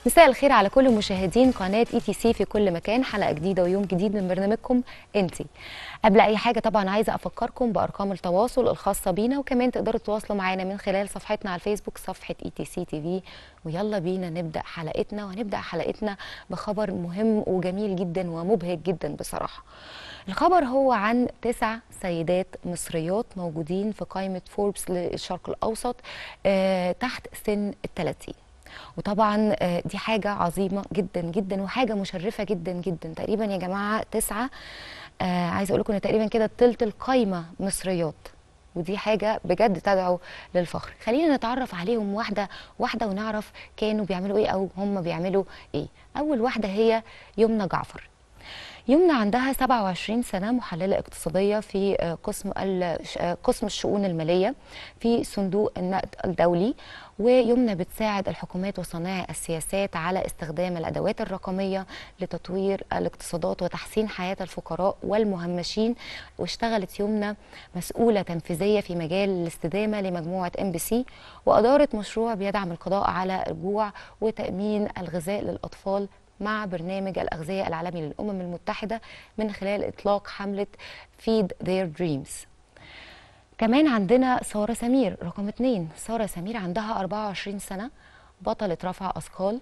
مساء الخير على كل مشاهدين قناه اي تي سي في كل مكان حلقه جديده ويوم جديد من برنامجكم انتي قبل اي حاجه طبعا عايزه افكركم بارقام التواصل الخاصه بينا وكمان تقدروا تتواصلوا معانا من خلال صفحتنا على الفيسبوك صفحه اي تي سي تي في ويلا بينا نبدا حلقتنا وهنبدا حلقتنا بخبر مهم وجميل جدا ومبهج جدا بصراحه الخبر هو عن تسع سيدات مصريات موجودين في قائمه فوربس للشرق الاوسط آه تحت سن الثلاثين وطبعا آه، دي حاجة عظيمة جدا جدا وحاجة مشرفة جدا جدا تقريبا يا جماعة تسعة آه عايزة أقول لكم إن تقريبا كده تلت القايمة مصريات ودي حاجة بجد تدعو للفخر خلينا نتعرف عليهم واحدة واحدة ونعرف كانوا بيعملوا إيه أو هم بيعملوا إيه أول واحدة هي يمنى جعفر يمنى عندها 27 سنة محللة اقتصادية في آه، قسم ال- آه، قسم الشؤون المالية في صندوق النقد الدولي ويمنى بتساعد الحكومات وصانعي السياسات على استخدام الأدوات الرقمية لتطوير الاقتصادات وتحسين حياة الفقراء والمهمشين واشتغلت يمنى مسؤولة تنفيذية في مجال الاستدامة لمجموعة ام بي سي وأدارت مشروع بيدعم القضاء على الجوع وتأمين الغذاء للأطفال مع برنامج الأغذية العالمي للأمم المتحدة من خلال إطلاق حملة Feed Their Dreams كمان عندنا سارة سمير رقم اتنين سارة سمير عندها 24 سنة بطلة رفع أثقال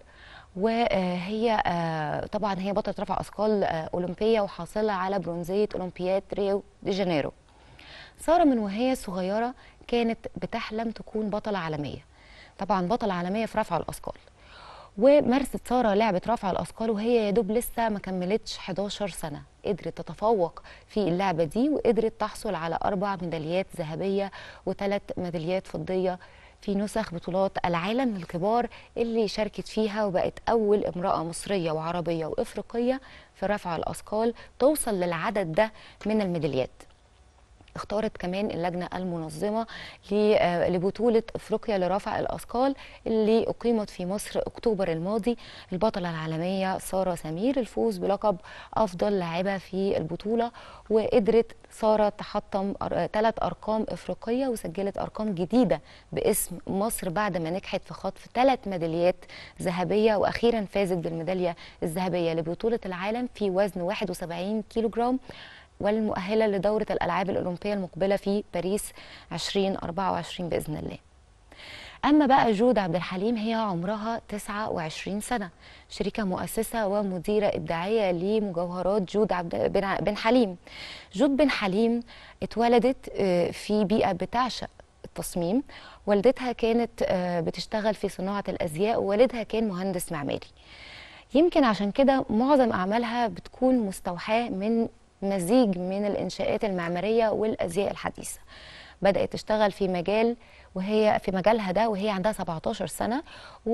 وهي آه، طبعا هي بطلة رفع أثقال آه، أولمبية وحاصلة على برونزية أولمبياد ريو دي جانيرو سارة من وهي صغيرة كانت بتحلم تكون بطلة عالمية طبعا بطلة عالمية في رفع الأثقال ومارست ساره لعبه رفع الاثقال وهي يا دوب لسه ما كملتش 11 سنه قدرت تتفوق في اللعبه دي وقدرت تحصل على اربع ميداليات ذهبيه وثلاث ميداليات فضيه في نسخ بطولات العالم للكبار اللي شاركت فيها وبقت اول امراه مصريه وعربيه وافريقيه في رفع الاثقال توصل للعدد ده من الميداليات اختارت كمان اللجنة المنظمة ل- آه، لبطولة افريقيا لرفع الاثقال اللي اقيمت في مصر اكتوبر الماضي البطلة العالمية سارة سمير الفوز بلقب افضل لاعبة في البطولة وقدرت سارة تحطم ثلاث ارقام افريقية وسجلت ارقام جديدة باسم مصر بعد ما نجحت في خطف ثلاث ميداليات ذهبية واخيرا فازت بالميدالية الذهبية لبطولة العالم في وزن 71 كيلوغرام والمؤهله لدوره الالعاب الاولمبيه المقبله في باريس 2024 باذن الله. اما بقى جود عبد الحليم هي عمرها 29 سنه شركه مؤسسه ومديره ابداعيه لمجوهرات جود عبد بن ع- بن حليم. جود بن حليم اتولدت آه، في بيئه بتعشق التصميم والدتها كانت آه، بتشتغل في صناعه الازياء ووالدها كان مهندس معماري. يمكن عشان كده معظم أعمالها بتكون مستوحاة من مزيج من الإنشاءات المعمارية والأزياء الحديثة بدأت تشتغل في مجال وهي في مجالها ده وهي عندها 17 سنة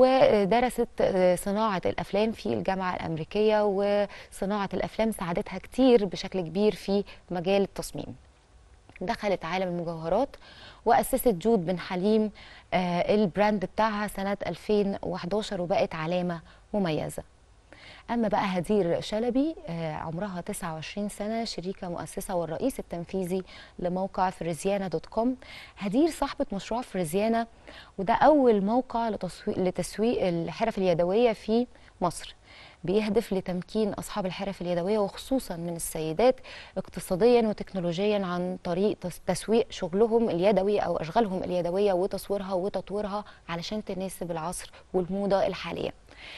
ودرست آه، صناعة الأفلام في الجامعة الأمريكية وصناعة الأفلام ساعدتها كتير بشكل كبير في مجال التصميم دخلت عالم المجوهرات وأسست جود بن حليم آه، البراند بتاعها سنة 2011 وبقت علامة مميزة أما بقى هدير شلبي آه، عمرها 29 سنة شريكة مؤسسة والرئيس التنفيذي لموقع فريزيانا دوت كوم هدير صاحبة مشروع فريزيانا وده أول موقع لتسويق, لتسويق الحرف اليدوية في مصر بيهدف لتمكين أصحاب الحرف اليدوية وخصوصا من السيدات اقتصاديا وتكنولوجيا عن طريق تس- تسويق شغلهم اليدوي أو أشغالهم اليدوية وتصويرها وتطويرها علشان تناسب العصر والموضة الحالية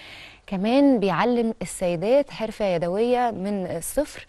كمان بيعلم السيدات حرفة يدوية من الصفر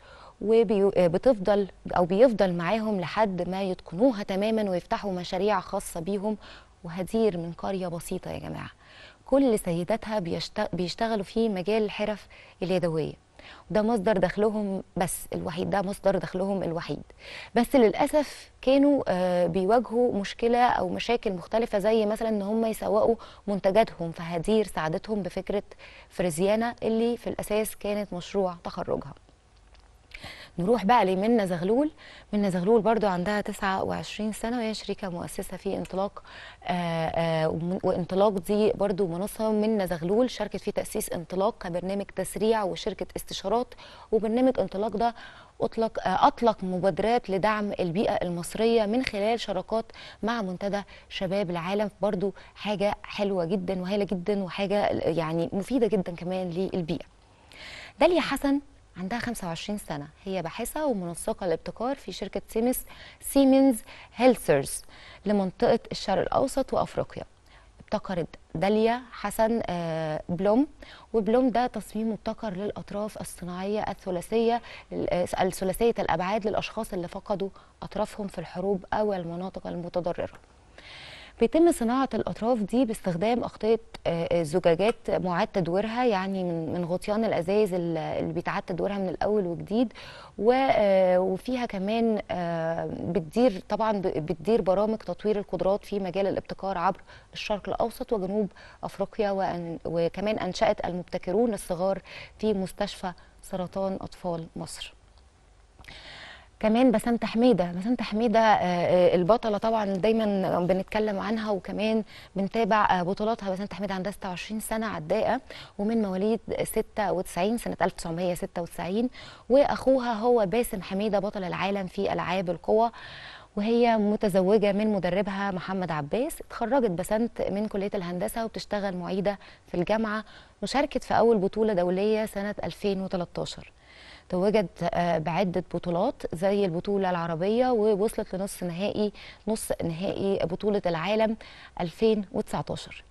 وبتفضل او بيفضل معاهم لحد ما يتقنوها تماما ويفتحوا مشاريع خاصة بيهم وهدير من قرية بسيطة يا جماعة كل سيداتها بيشت- بيشتغلوا في مجال الحرف اليدوية وده مصدر دخلهم بس الوحيد ده مصدر دخلهم الوحيد بس للاسف كانوا آه، بيواجهوا مشكله او مشاكل مختلفه زي مثلا ان هم يسوقوا منتجاتهم فهدير ساعدتهم بفكره فريزيانا اللي في الاساس كانت مشروع تخرجها نروح بقى لمنى زغلول منى زغلول برضو عندها 29 سنة وهي شريكة مؤسسة في انطلاق آآ آآ وانطلاق دي برضو منصة منى زغلول شاركت في تأسيس انطلاق كبرنامج تسريع وشركة استشارات وبرنامج انطلاق ده أطلق أطلق مبادرات لدعم البيئة المصرية من خلال شراكات مع منتدى شباب العالم برضو حاجة حلوة جدا وهائلة جدا وحاجة يعني مفيدة جدا كمان للبيئة داليا حسن عندها 25 سنة هي باحثة ومنسقة الابتكار في شركة سيمس سيمنز هيلثرز لمنطقة الشرق الأوسط وأفريقيا ابتكرت داليا حسن بلوم وبلوم ده تصميم مبتكر للأطراف الصناعية الثلاثية الثلاثية الأبعاد للأشخاص اللي فقدوا أطرافهم في الحروب أو المناطق المتضررة بيتم صناعة الأطراف دي باستخدام أغطية زجاجات معاد تدويرها يعني من من غطيان الأزايز اللي بيتعاد تدويرها من الأول وجديد وفيها كمان بتدير طبعا بتدير برامج تطوير القدرات في مجال الابتكار عبر الشرق الأوسط وجنوب أفريقيا وكمان أنشأت المبتكرون الصغار في مستشفى سرطان أطفال مصر. كمان بسنت حميده بسنت حميده البطله طبعا دايما بنتكلم عنها وكمان بنتابع بطولاتها بسنت حميده عندها 26 سنه عداءه ومن مواليد 96 سنه 1996 واخوها هو باسم حميده بطل العالم في العاب القوى وهي متزوجه من مدربها محمد عباس اتخرجت بسنت من كليه الهندسه وبتشتغل معيده في الجامعه وشاركت في اول بطوله دوليه سنه 2013 توجت بعدة بطولات زي البطولة العربية ووصلت لنص نهائي نص نهائي بطولة العالم 2019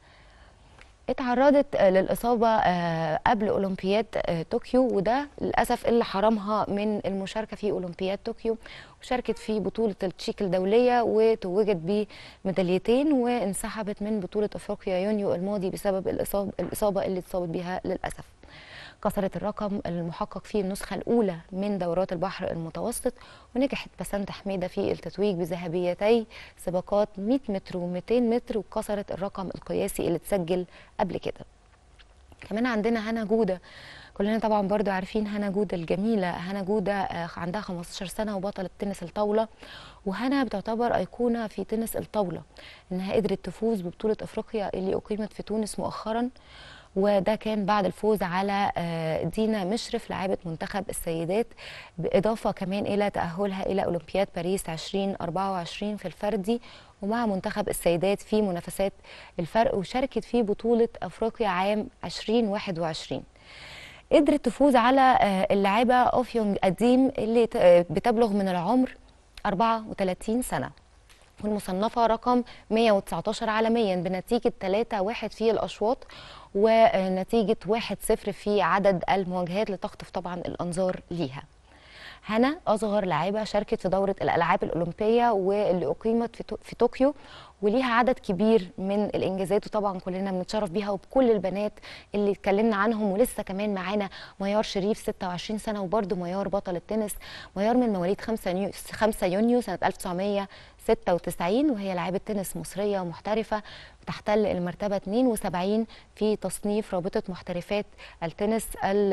اتعرضت للإصابة قبل أولمبياد طوكيو وده للأسف اللي حرمها من المشاركة في أولمبياد طوكيو وشاركت في بطولة التشيك الدولية وتوجت بميداليتين وانسحبت من بطولة أفريقيا يونيو الماضي بسبب الإصابة, الإصابة اللي اتصابت بها للأسف كسرت الرقم المحقق فيه النسخة الأولى من دورات البحر المتوسط ونجحت بسنت حميدة في التتويج بذهبيتي سباقات 100 متر و200 متر وكسرت الرقم القياسي اللي اتسجل قبل كده كمان عندنا هنا جودة كلنا طبعا برضو عارفين هنا جودة الجميلة هنا جودة عندها 15 سنة وبطلة تنس الطاولة وهنا بتعتبر أيقونة في تنس الطاولة إنها قدرت تفوز ببطولة أفريقيا اللي أقيمت في تونس مؤخرا وده كان بعد الفوز على دينا مشرف لاعبة منتخب السيدات بالإضافة كمان إلى تأهلها إلى أولمبياد باريس 2024 في الفردي ومع منتخب السيدات في منافسات الفرق وشاركت في بطولة أفريقيا عام 2021 قدرت تفوز على اللاعبة أوفيونج أديم اللي بتبلغ من العمر 34 سنة والمصنفة رقم 119 عالميا بنتيجة 3-1 في الأشواط ونتيجة 1-0 في عدد المواجهات لتخطف طبعا الأنظار ليها هنا أصغر لاعبة شاركت في دورة الألعاب الأولمبية واللي أقيمت في طوكيو وليها عدد كبير من الانجازات وطبعا كلنا بنتشرف بيها وبكل البنات اللي اتكلمنا عنهم ولسه كمان معانا ميار شريف 26 سنه وبرده ميار بطل التنس ميار من مواليد 5 يونيو 5 يونيو سنه 1996 وهي لاعبه تنس مصريه محترفه بتحتل المرتبه 72 في تصنيف رابطه محترفات التنس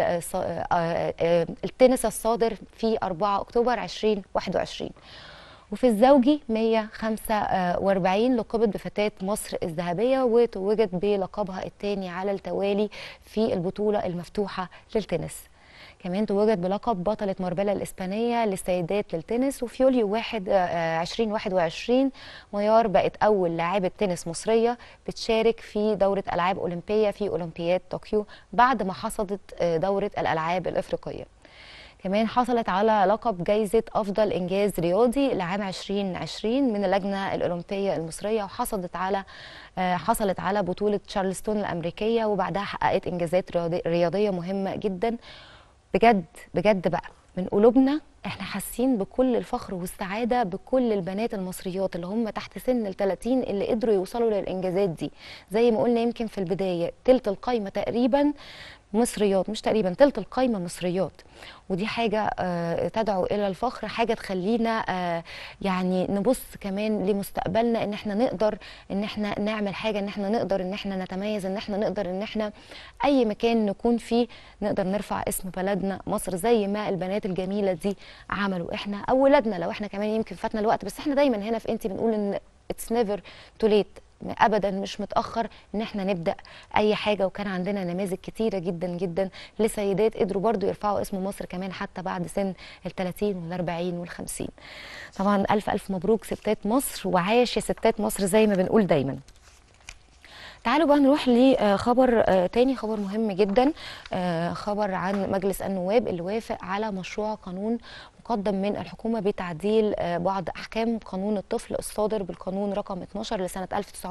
التنس الصادر في 4 اكتوبر 2021 وفي الزوجي 145 لقبت بفتاة مصر الذهبية وتوجت بلقبها الثاني على التوالي في البطولة المفتوحة للتنس كمان توجت بلقب بطلة ماربيلا الإسبانية للسيدات للتنس وفي يوليو 1 2021 ميار بقت أول لاعبة تنس مصرية بتشارك في دورة ألعاب أولمبية في أولمبياد طوكيو بعد ما حصدت دورة الألعاب الإفريقية كمان حصلت على لقب جايزة أفضل إنجاز رياضي لعام 2020 من اللجنة الأولمبية المصرية وحصلت على حصلت على بطولة تشارلستون الأمريكية وبعدها حققت إنجازات رياضية مهمة جدا بجد بجد بقى من قلوبنا احنا حاسين بكل الفخر والسعاده بكل البنات المصريات اللي هم تحت سن ال 30 اللي قدروا يوصلوا للانجازات دي زي ما قلنا يمكن في البدايه تلت القايمه تقريبا مصريات مش تقريبا تلت القايمه مصريات ودي حاجه آه تدعو الى الفخر حاجه تخلينا آه يعني نبص كمان لمستقبلنا ان احنا نقدر ان احنا نعمل حاجه ان احنا نقدر ان احنا نتميز ان احنا نقدر ان احنا اي مكان نكون فيه نقدر نرفع اسم بلدنا مصر زي ما البنات الجميله دي عملوا احنا او ولادنا لو احنا كمان يمكن فاتنا الوقت بس احنا دايما هنا في انت بنقول ان اتس نيفر تو ليت ابدا مش متاخر ان احنا نبدا اي حاجه وكان عندنا نماذج كتيره جدا جدا لسيدات قدروا برضو يرفعوا اسم مصر كمان حتى بعد سن ال 30 وال 40 وال 50 طبعا الف الف مبروك ستات مصر وعاش يا ستات مصر زي ما بنقول دايما تعالوا بقى نروح لخبر آه، تاني خبر مهم جدا آه، خبر عن مجلس النواب اللي وافق على مشروع قانون مقدم من الحكومة بتعديل آه، بعض أحكام قانون الطفل الصادر بالقانون رقم 12 لسنة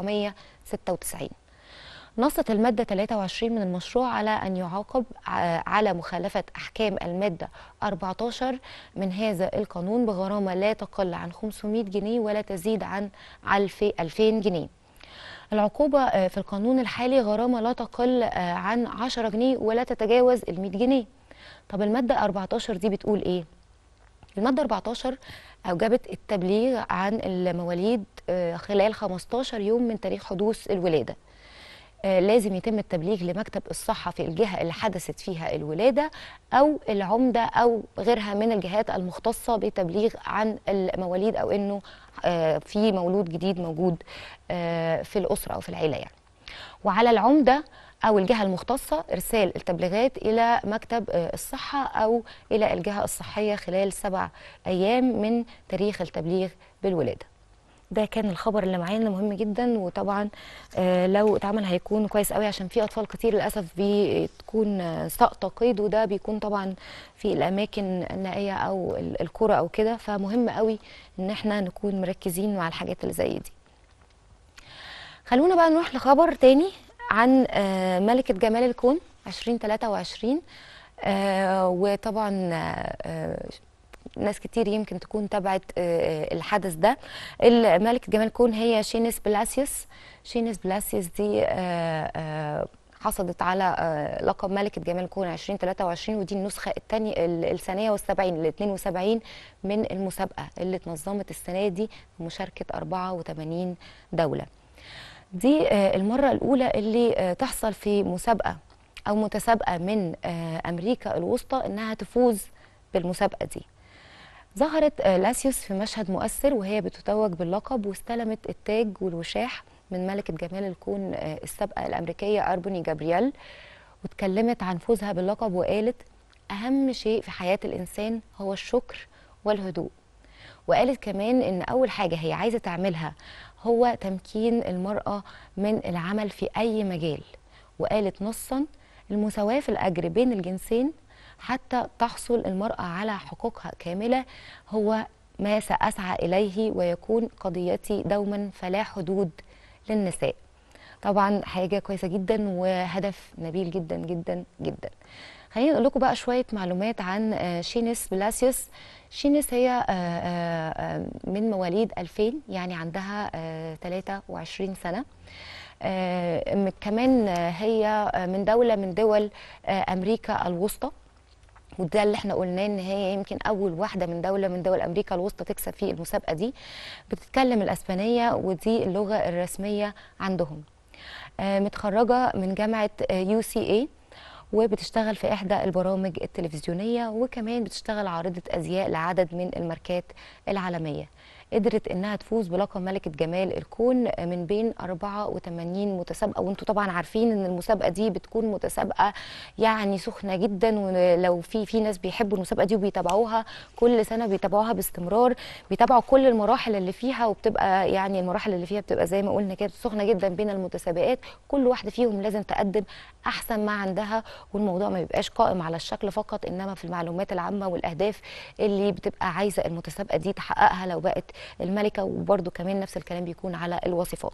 1996 نصت المادة 23 من المشروع على أن يعاقب ع- على مخالفة أحكام المادة 14 من هذا القانون بغرامة لا تقل عن 500 جنيه ولا تزيد عن 2000 جنيه العقوبة آه، في القانون الحالي غرامة لا تقل آه، عن 10 جنيه ولا تتجاوز ال 100 جنيه طب المادة 14 دي بتقول إيه؟ المادة 14 أوجبت التبليغ عن المواليد آه، خلال 15 يوم من تاريخ حدوث الولادة آه، لازم يتم التبليغ لمكتب الصحة في الجهة اللي حدثت فيها الولادة أو العمدة أو غيرها من الجهات المختصة بتبليغ عن المواليد أو إنه آه، في مولود جديد موجود آه، في الأسرة أو في العيلة يعني وعلى العمدة أو الجهة المختصة إرسال التبليغات إلى مكتب آه، الصحة أو إلى الجهة الصحية خلال سبع أيام من تاريخ التبليغ بالولادة ده كان الخبر اللي معانا مهم جدا وطبعا آه، لو اتعمل هيكون كويس قوي عشان في اطفال كتير للاسف بتكون آه، ساقطه قيد وده بيكون طبعا في الاماكن النائيه او ال- القرى او كده فمهم قوي ان احنا نكون مركزين مع الحاجات اللي زي دي خلونا بقى نروح لخبر تاني عن آه، ملكة جمال الكون 2023 آه، وطبعا آه، آه، ناس كتير يمكن تكون تابعت آه، الحدث ده ملكة جمال الكون هي شينيس بلاسيوس شينيس بلاسيوس دي آه، آه، حصلت على آه، لقب ملكة جمال الكون 2023 ودي النسخة الثانية الثانية والسبعين ال 72 من المسابقة اللي اتنظمت السنة دي بمشاركة 84 دولة دي آه، المرة الأولى اللي آه، تحصل في مسابقة أو متسابقة من آه، أمريكا الوسطى إنها تفوز بالمسابقة دي ظهرت آه، لاسيوس في مشهد مؤثر وهي بتتوج باللقب واستلمت التاج والوشاح من ملكة جمال الكون آه، السابقة الأمريكية أربوني جابرييل واتكلمت عن فوزها باللقب وقالت أهم شيء في حياة الإنسان هو الشكر والهدوء وقالت كمان ان اول حاجه هي عايزه تعملها هو تمكين المراه من العمل في اي مجال وقالت نصا المساواه في الاجر بين الجنسين حتى تحصل المراه على حقوقها كامله هو ما ساسعى اليه ويكون قضيتي دوما فلا حدود للنساء طبعا حاجه كويسه جدا وهدف نبيل جدا جدا جدا خليني اقول لكم بقى شويه معلومات عن آه، شينيس بلاسيوس شينيس هي آه، آه، آه، من مواليد 2000 يعني عندها آه، 23 سنه آه، م- كمان آه، هي آه، من دوله من دول آه، امريكا الوسطى وده اللي احنا قلناه ان هي يمكن اول واحده من دوله من دول امريكا الوسطى تكسب في المسابقه دي بتتكلم الاسبانيه ودي اللغه الرسميه عندهم آه، متخرجه من جامعه يو سي اي وبتشتغل في احدى البرامج التلفزيونيه وكمان بتشتغل عارضه ازياء لعدد من الماركات العالميه قدرت انها تفوز بلقب ملكه جمال الكون من بين 84 متسابقه وانتم طبعا عارفين ان المسابقه دي بتكون متسابقه يعني سخنه جدا ولو في في ناس بيحبوا المسابقه دي وبيتابعوها كل سنه بيتابعوها باستمرار بيتابعوا كل المراحل اللي فيها وبتبقى يعني المراحل اللي فيها بتبقى زي ما قلنا كده سخنه جدا بين المتسابقات كل واحده فيهم لازم تقدم احسن ما عندها والموضوع ما بيبقاش قائم على الشكل فقط انما في المعلومات العامه والاهداف اللي بتبقى عايزه المتسابقه دي تحققها لو بقت الملكه وبرده كمان نفس الكلام بيكون على الوصفات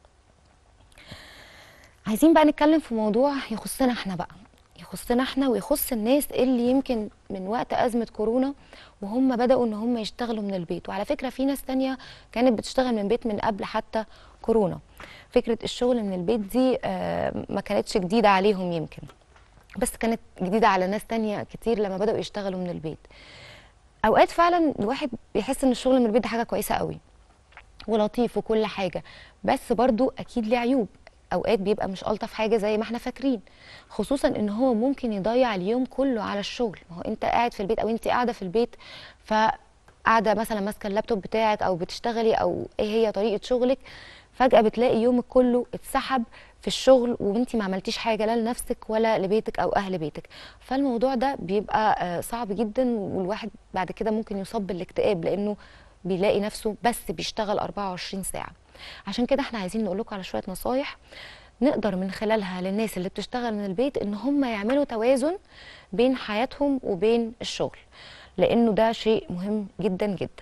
عايزين بقى نتكلم في موضوع يخصنا احنا بقى يخصنا احنا ويخص الناس اللي يمكن من وقت أزمة كورونا وهم بدأوا ان هم يشتغلوا من البيت وعلى فكرة في ناس تانية كانت بتشتغل من البيت من قبل حتى كورونا فكرة الشغل من البيت دي آه، ما كانتش جديدة عليهم يمكن بس كانت جديدة على ناس تانية كتير لما بدأوا يشتغلوا من البيت اوقات فعلا الواحد بيحس ان الشغل من البيت ده حاجه كويسه قوي ولطيف وكل حاجه بس برضو اكيد ليه عيوب اوقات بيبقى مش الطف حاجه زي ما احنا فاكرين خصوصا ان هو ممكن يضيع اليوم كله على الشغل ما هو انت قاعد في البيت او انت قاعده في البيت فقاعده مثلا ماسكه اللابتوب بتاعك او بتشتغلي او ايه هي طريقه شغلك فجاه بتلاقي يومك كله اتسحب في الشغل وانت ما عملتيش حاجه لا لنفسك ولا لبيتك او اهل بيتك فالموضوع ده بيبقى آه، صعب جدا والواحد بعد كده ممكن يصاب بالاكتئاب لانه بيلاقي نفسه بس بيشتغل 24 ساعه عشان كده احنا عايزين نقول لكم على شويه نصايح نقدر من خلالها للناس اللي بتشتغل من البيت ان هم يعملوا توازن بين حياتهم وبين الشغل لانه ده شيء مهم جدا جدا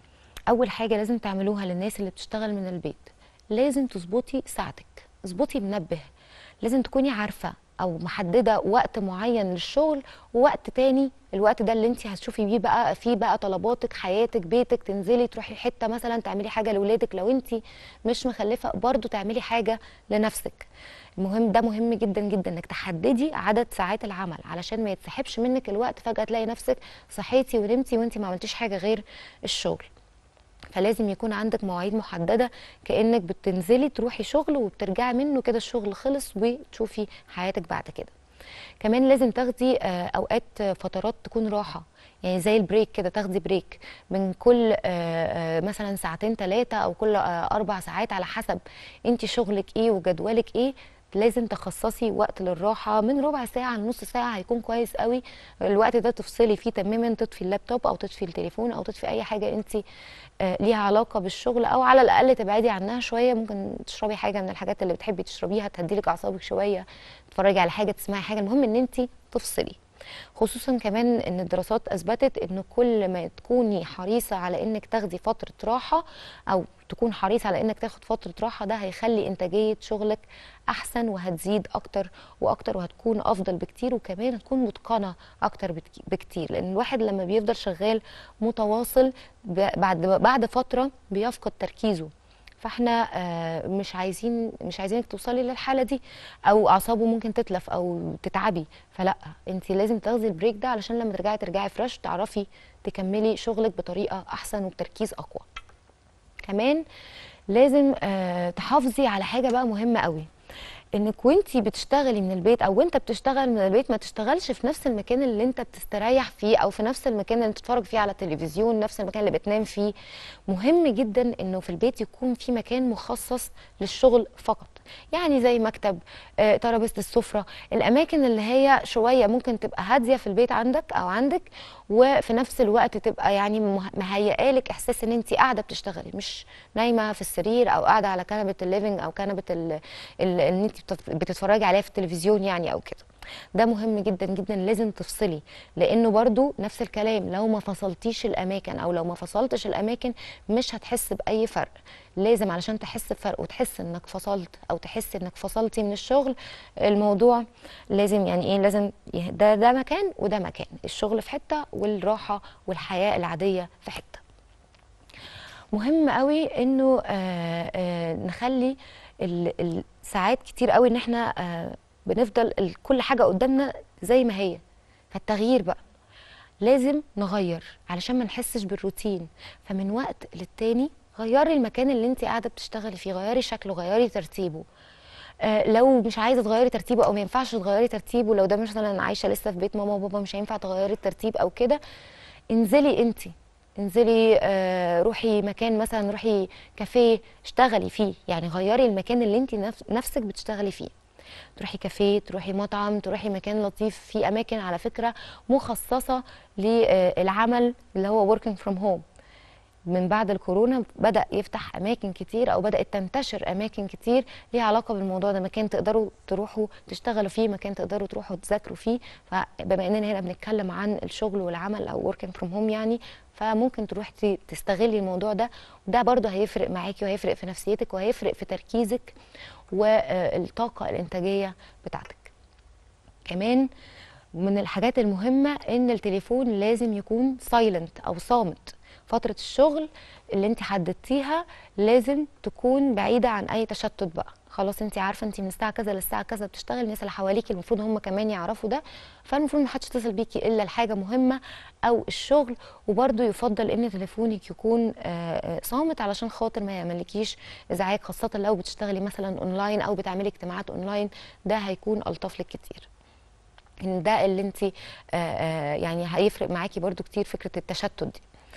اول حاجه لازم تعملوها للناس اللي بتشتغل من البيت لازم تظبطي ساعتك اظبطي منبه لازم تكوني عارفه او محدده وقت معين للشغل ووقت تاني الوقت ده اللي انت هتشوفي بيه بقى فيه بقى طلباتك حياتك بيتك تنزلي تروحي حته مثلا تعملي حاجه لاولادك لو انت مش مخلفه برضو تعملي حاجه لنفسك المهم ده مهم جدا جدا انك تحددي عدد ساعات العمل علشان ما يتسحبش منك الوقت فجاه تلاقي نفسك صحيتي ونمتي وانت ما عملتيش حاجه غير الشغل فلازم يكون عندك مواعيد محدده كانك بتنزلي تروحي شغل وبترجعي منه كده الشغل خلص وتشوفي حياتك بعد كده كمان لازم تاخدي آه، اوقات آه، فترات تكون راحه يعني زي البريك كده تاخدي بريك من كل آه، آه، مثلا ساعتين ثلاثه او كل آه، اربع ساعات على حسب انت شغلك ايه وجدولك ايه لازم تخصصي وقت للراحه من ربع ساعه لنص ساعه هيكون كويس قوي الوقت ده تفصلي فيه تماما تطفي اللابتوب او تطفي التليفون او تطفي اي حاجه انت آه، ليها علاقه بالشغل او على الاقل تبعدي عنها شويه ممكن تشربي حاجه من الحاجات اللي بتحبي تشربيها تهديلك اعصابك شويه تتفرجي على حاجه تسمعي حاجه المهم ان انت تفصلي خصوصا كمان ان الدراسات اثبتت ان كل ما تكوني حريصه على انك تاخدي فتره راحه او تكون حريص على انك تاخد فتره راحه ده هيخلي انتاجيه شغلك احسن وهتزيد اكتر واكتر وهتكون افضل بكتير وكمان هتكون متقنه اكتر بتك- بكتير لان الواحد لما بيفضل شغال متواصل ب- بعد بعد فتره بيفقد تركيزه فاحنا آه، مش عايزين مش عايزينك توصلي للحاله دي او اعصابه ممكن تتلف او تتعبي فلا انت لازم تاخدي البريك ده علشان لما ترجعي ترجعي فريش تعرفي تكملي شغلك بطريقه احسن وبتركيز اقوى كمان لازم آه، تحافظي على حاجه بقى مهمه قوي انك وانتي بتشتغلي من البيت او وانت بتشتغل من البيت ما تشتغلش في نفس المكان اللي انت بتستريح فيه او في نفس المكان اللي بتتفرج فيه على التلفزيون نفس المكان اللي بتنام فيه مهم جدا انه في البيت يكون في مكان مخصص للشغل فقط يعني زي مكتب آه، ترابيزه السفره الاماكن اللي هي شويه ممكن تبقى هاديه في البيت عندك او عندك وفي نفس الوقت تبقى يعني مه- مهيئه لك احساس ان انت قاعده بتشتغلي مش نايمه في السرير او قاعده على كنبه الليفنج او كنبه ال- ال- اللي انت بتت- بتتفرجي عليها في التلفزيون يعني او كده ده مهم جدا جدا لازم تفصلي لانه برضو نفس الكلام لو ما فصلتيش الاماكن او لو ما فصلتش الاماكن مش هتحس باي فرق لازم علشان تحس بفرق وتحس انك فصلت او تحس انك فصلتي من الشغل الموضوع لازم يعني ايه لازم يه- ده ده مكان وده مكان الشغل في حته والراحه والحياه العاديه في حته مهم قوي انه آه آه نخلي ال- ال- ساعات كتير قوي ان احنا آه بنفضل ال- كل حاجه قدامنا زي ما هي فالتغيير بقى لازم نغير علشان ما نحسش بالروتين فمن وقت للتاني غيري المكان اللي انت قاعده بتشتغلي فيه غيري شكله غيري ترتيبه آه، لو مش عايزه تغيري ترتيبه او ما ينفعش تغيري ترتيبه لو ده مثلا عايشه لسه في بيت ماما وبابا مش هينفع تغيري الترتيب او كده انزلي انت انزلي آه، روحي مكان مثلا روحي كافيه اشتغلي فيه يعني غيري المكان اللي انت نفس- نفسك بتشتغلي فيه تروحي كافيه تروحي مطعم تروحي مكان لطيف في اماكن على فكره مخصصه للعمل اللي هو working from home من بعد الكورونا بدا يفتح اماكن كتير او بدات تنتشر اماكن كتير ليها علاقه بالموضوع ده مكان تقدروا تروحوا تشتغلوا فيه مكان تقدروا تروحوا تذاكروا فيه فبما اننا هنا بنتكلم عن الشغل والعمل او working from home يعني فممكن تروحي ت- تستغلي الموضوع ده وده برضه هيفرق معاكي وهيفرق في نفسيتك وهيفرق في تركيزك والطاقه الانتاجيه بتاعتك كمان من الحاجات المهمة ان التليفون لازم يكون سايلنت او صامت فترة الشغل اللي انت حددتيها لازم تكون بعيدة عن اي تشتت بقى خلاص انت عارفة انت من الساعة كذا للساعة كذا بتشتغلي الناس اللي حواليكي المفروض هم كمان يعرفوا ده فالمفروض محدش يتصل بيكي الا الحاجة مهمة او الشغل وبرده يفضل ان تليفونك يكون آه، آه، صامت علشان خاطر ما يعملكيش ازعاج خاصة لو بتشتغلي مثلا اونلاين او بتعملي اجتماعات اونلاين ده هيكون الطف لك كتير ان ده اللي انت يعني هيفرق معاكي برضو كتير فكره التشتت دي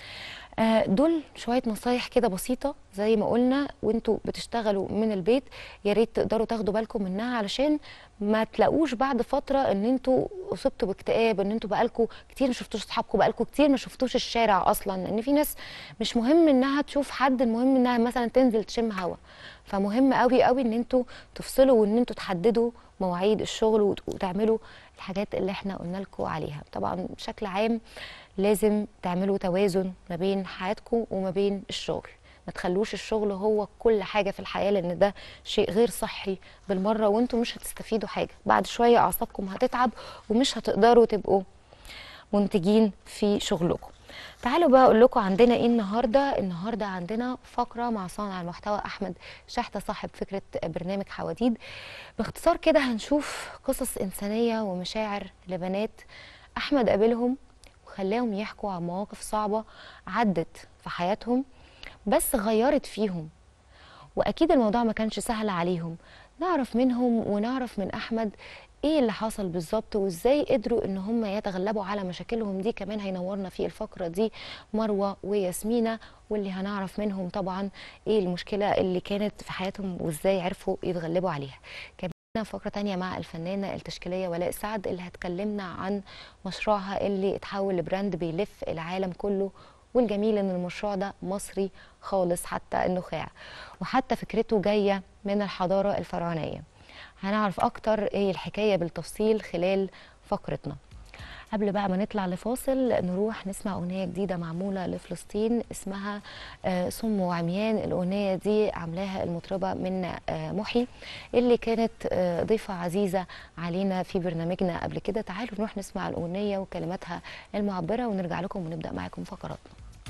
آه، دول شويه نصايح كده بسيطه زي ما قلنا وانتوا بتشتغلوا من البيت يا ريت تقدروا تاخدوا بالكم منها علشان ما تلاقوش بعد فتره ان انتوا اصبتوا باكتئاب ان انتوا بقالكوا كتير ما شفتوش اصحابكم بقالكوا كتير ما شفتوش الشارع اصلا لان في ناس مش مهم انها تشوف حد المهم انها مثلا تنزل تشم هوا فمهم قوي قوي ان انتوا تفصلوا وان انتوا تحددوا مواعيد الشغل وت- وتعملوا الحاجات اللي احنا قلنا لكم عليها طبعا بشكل عام لازم تعملوا توازن ما بين حياتكم وما بين الشغل ما تخلوش الشغل هو كل حاجة في الحياة لأن ده شيء غير صحي بالمرة وانتم مش هتستفيدوا حاجة بعد شوية أعصابكم هتتعب ومش هتقدروا تبقوا منتجين في شغلكم تعالوا بقى اقول لكم عندنا ايه النهارده النهارده عندنا فقره مع صانع المحتوى احمد شحته صاحب فكره برنامج حواديد باختصار كده هنشوف قصص انسانيه ومشاعر لبنات احمد قابلهم وخلاهم يحكوا عن مواقف صعبه عدت في حياتهم بس غيرت فيهم واكيد الموضوع ما كانش سهل عليهم نعرف منهم ونعرف من احمد ايه اللي حصل بالظبط وازاي قدروا ان هم يتغلبوا على مشاكلهم دي كمان هينورنا في الفقره دي مروه وياسمينه واللي هنعرف منهم طبعا ايه المشكله اللي كانت في حياتهم وازاي عرفوا يتغلبوا عليها كمان فقرة تانية مع الفنانة التشكيلية ولاء سعد اللي هتكلمنا عن مشروعها اللي اتحول لبراند بيلف العالم كله والجميل ان المشروع ده مصري خالص حتى النخاع وحتى فكرته جايه من الحضاره الفرعونيه هنعرف اكتر ايه الحكايه بالتفصيل خلال فقرتنا قبل بقى ما نطلع لفاصل نروح نسمع أغنية جديدة معمولة لفلسطين اسمها آه، صم وعميان الأغنية دي عاملاها المطربة من آه، محي اللي كانت آه، ضيفة عزيزة علينا في برنامجنا قبل كده تعالوا نروح نسمع الأغنية وكلماتها المعبرة ونرجع لكم ونبدأ معاكم فقراتنا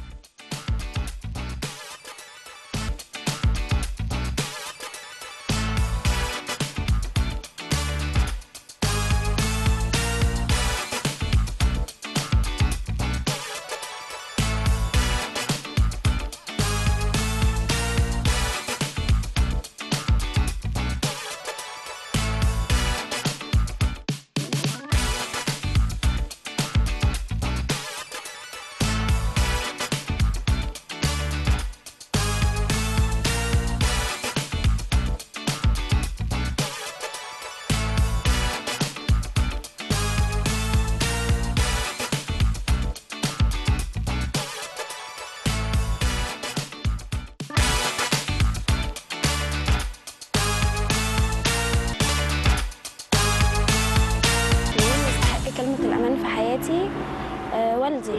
مين يستحق كلمة الأمان في حياتي آه والدي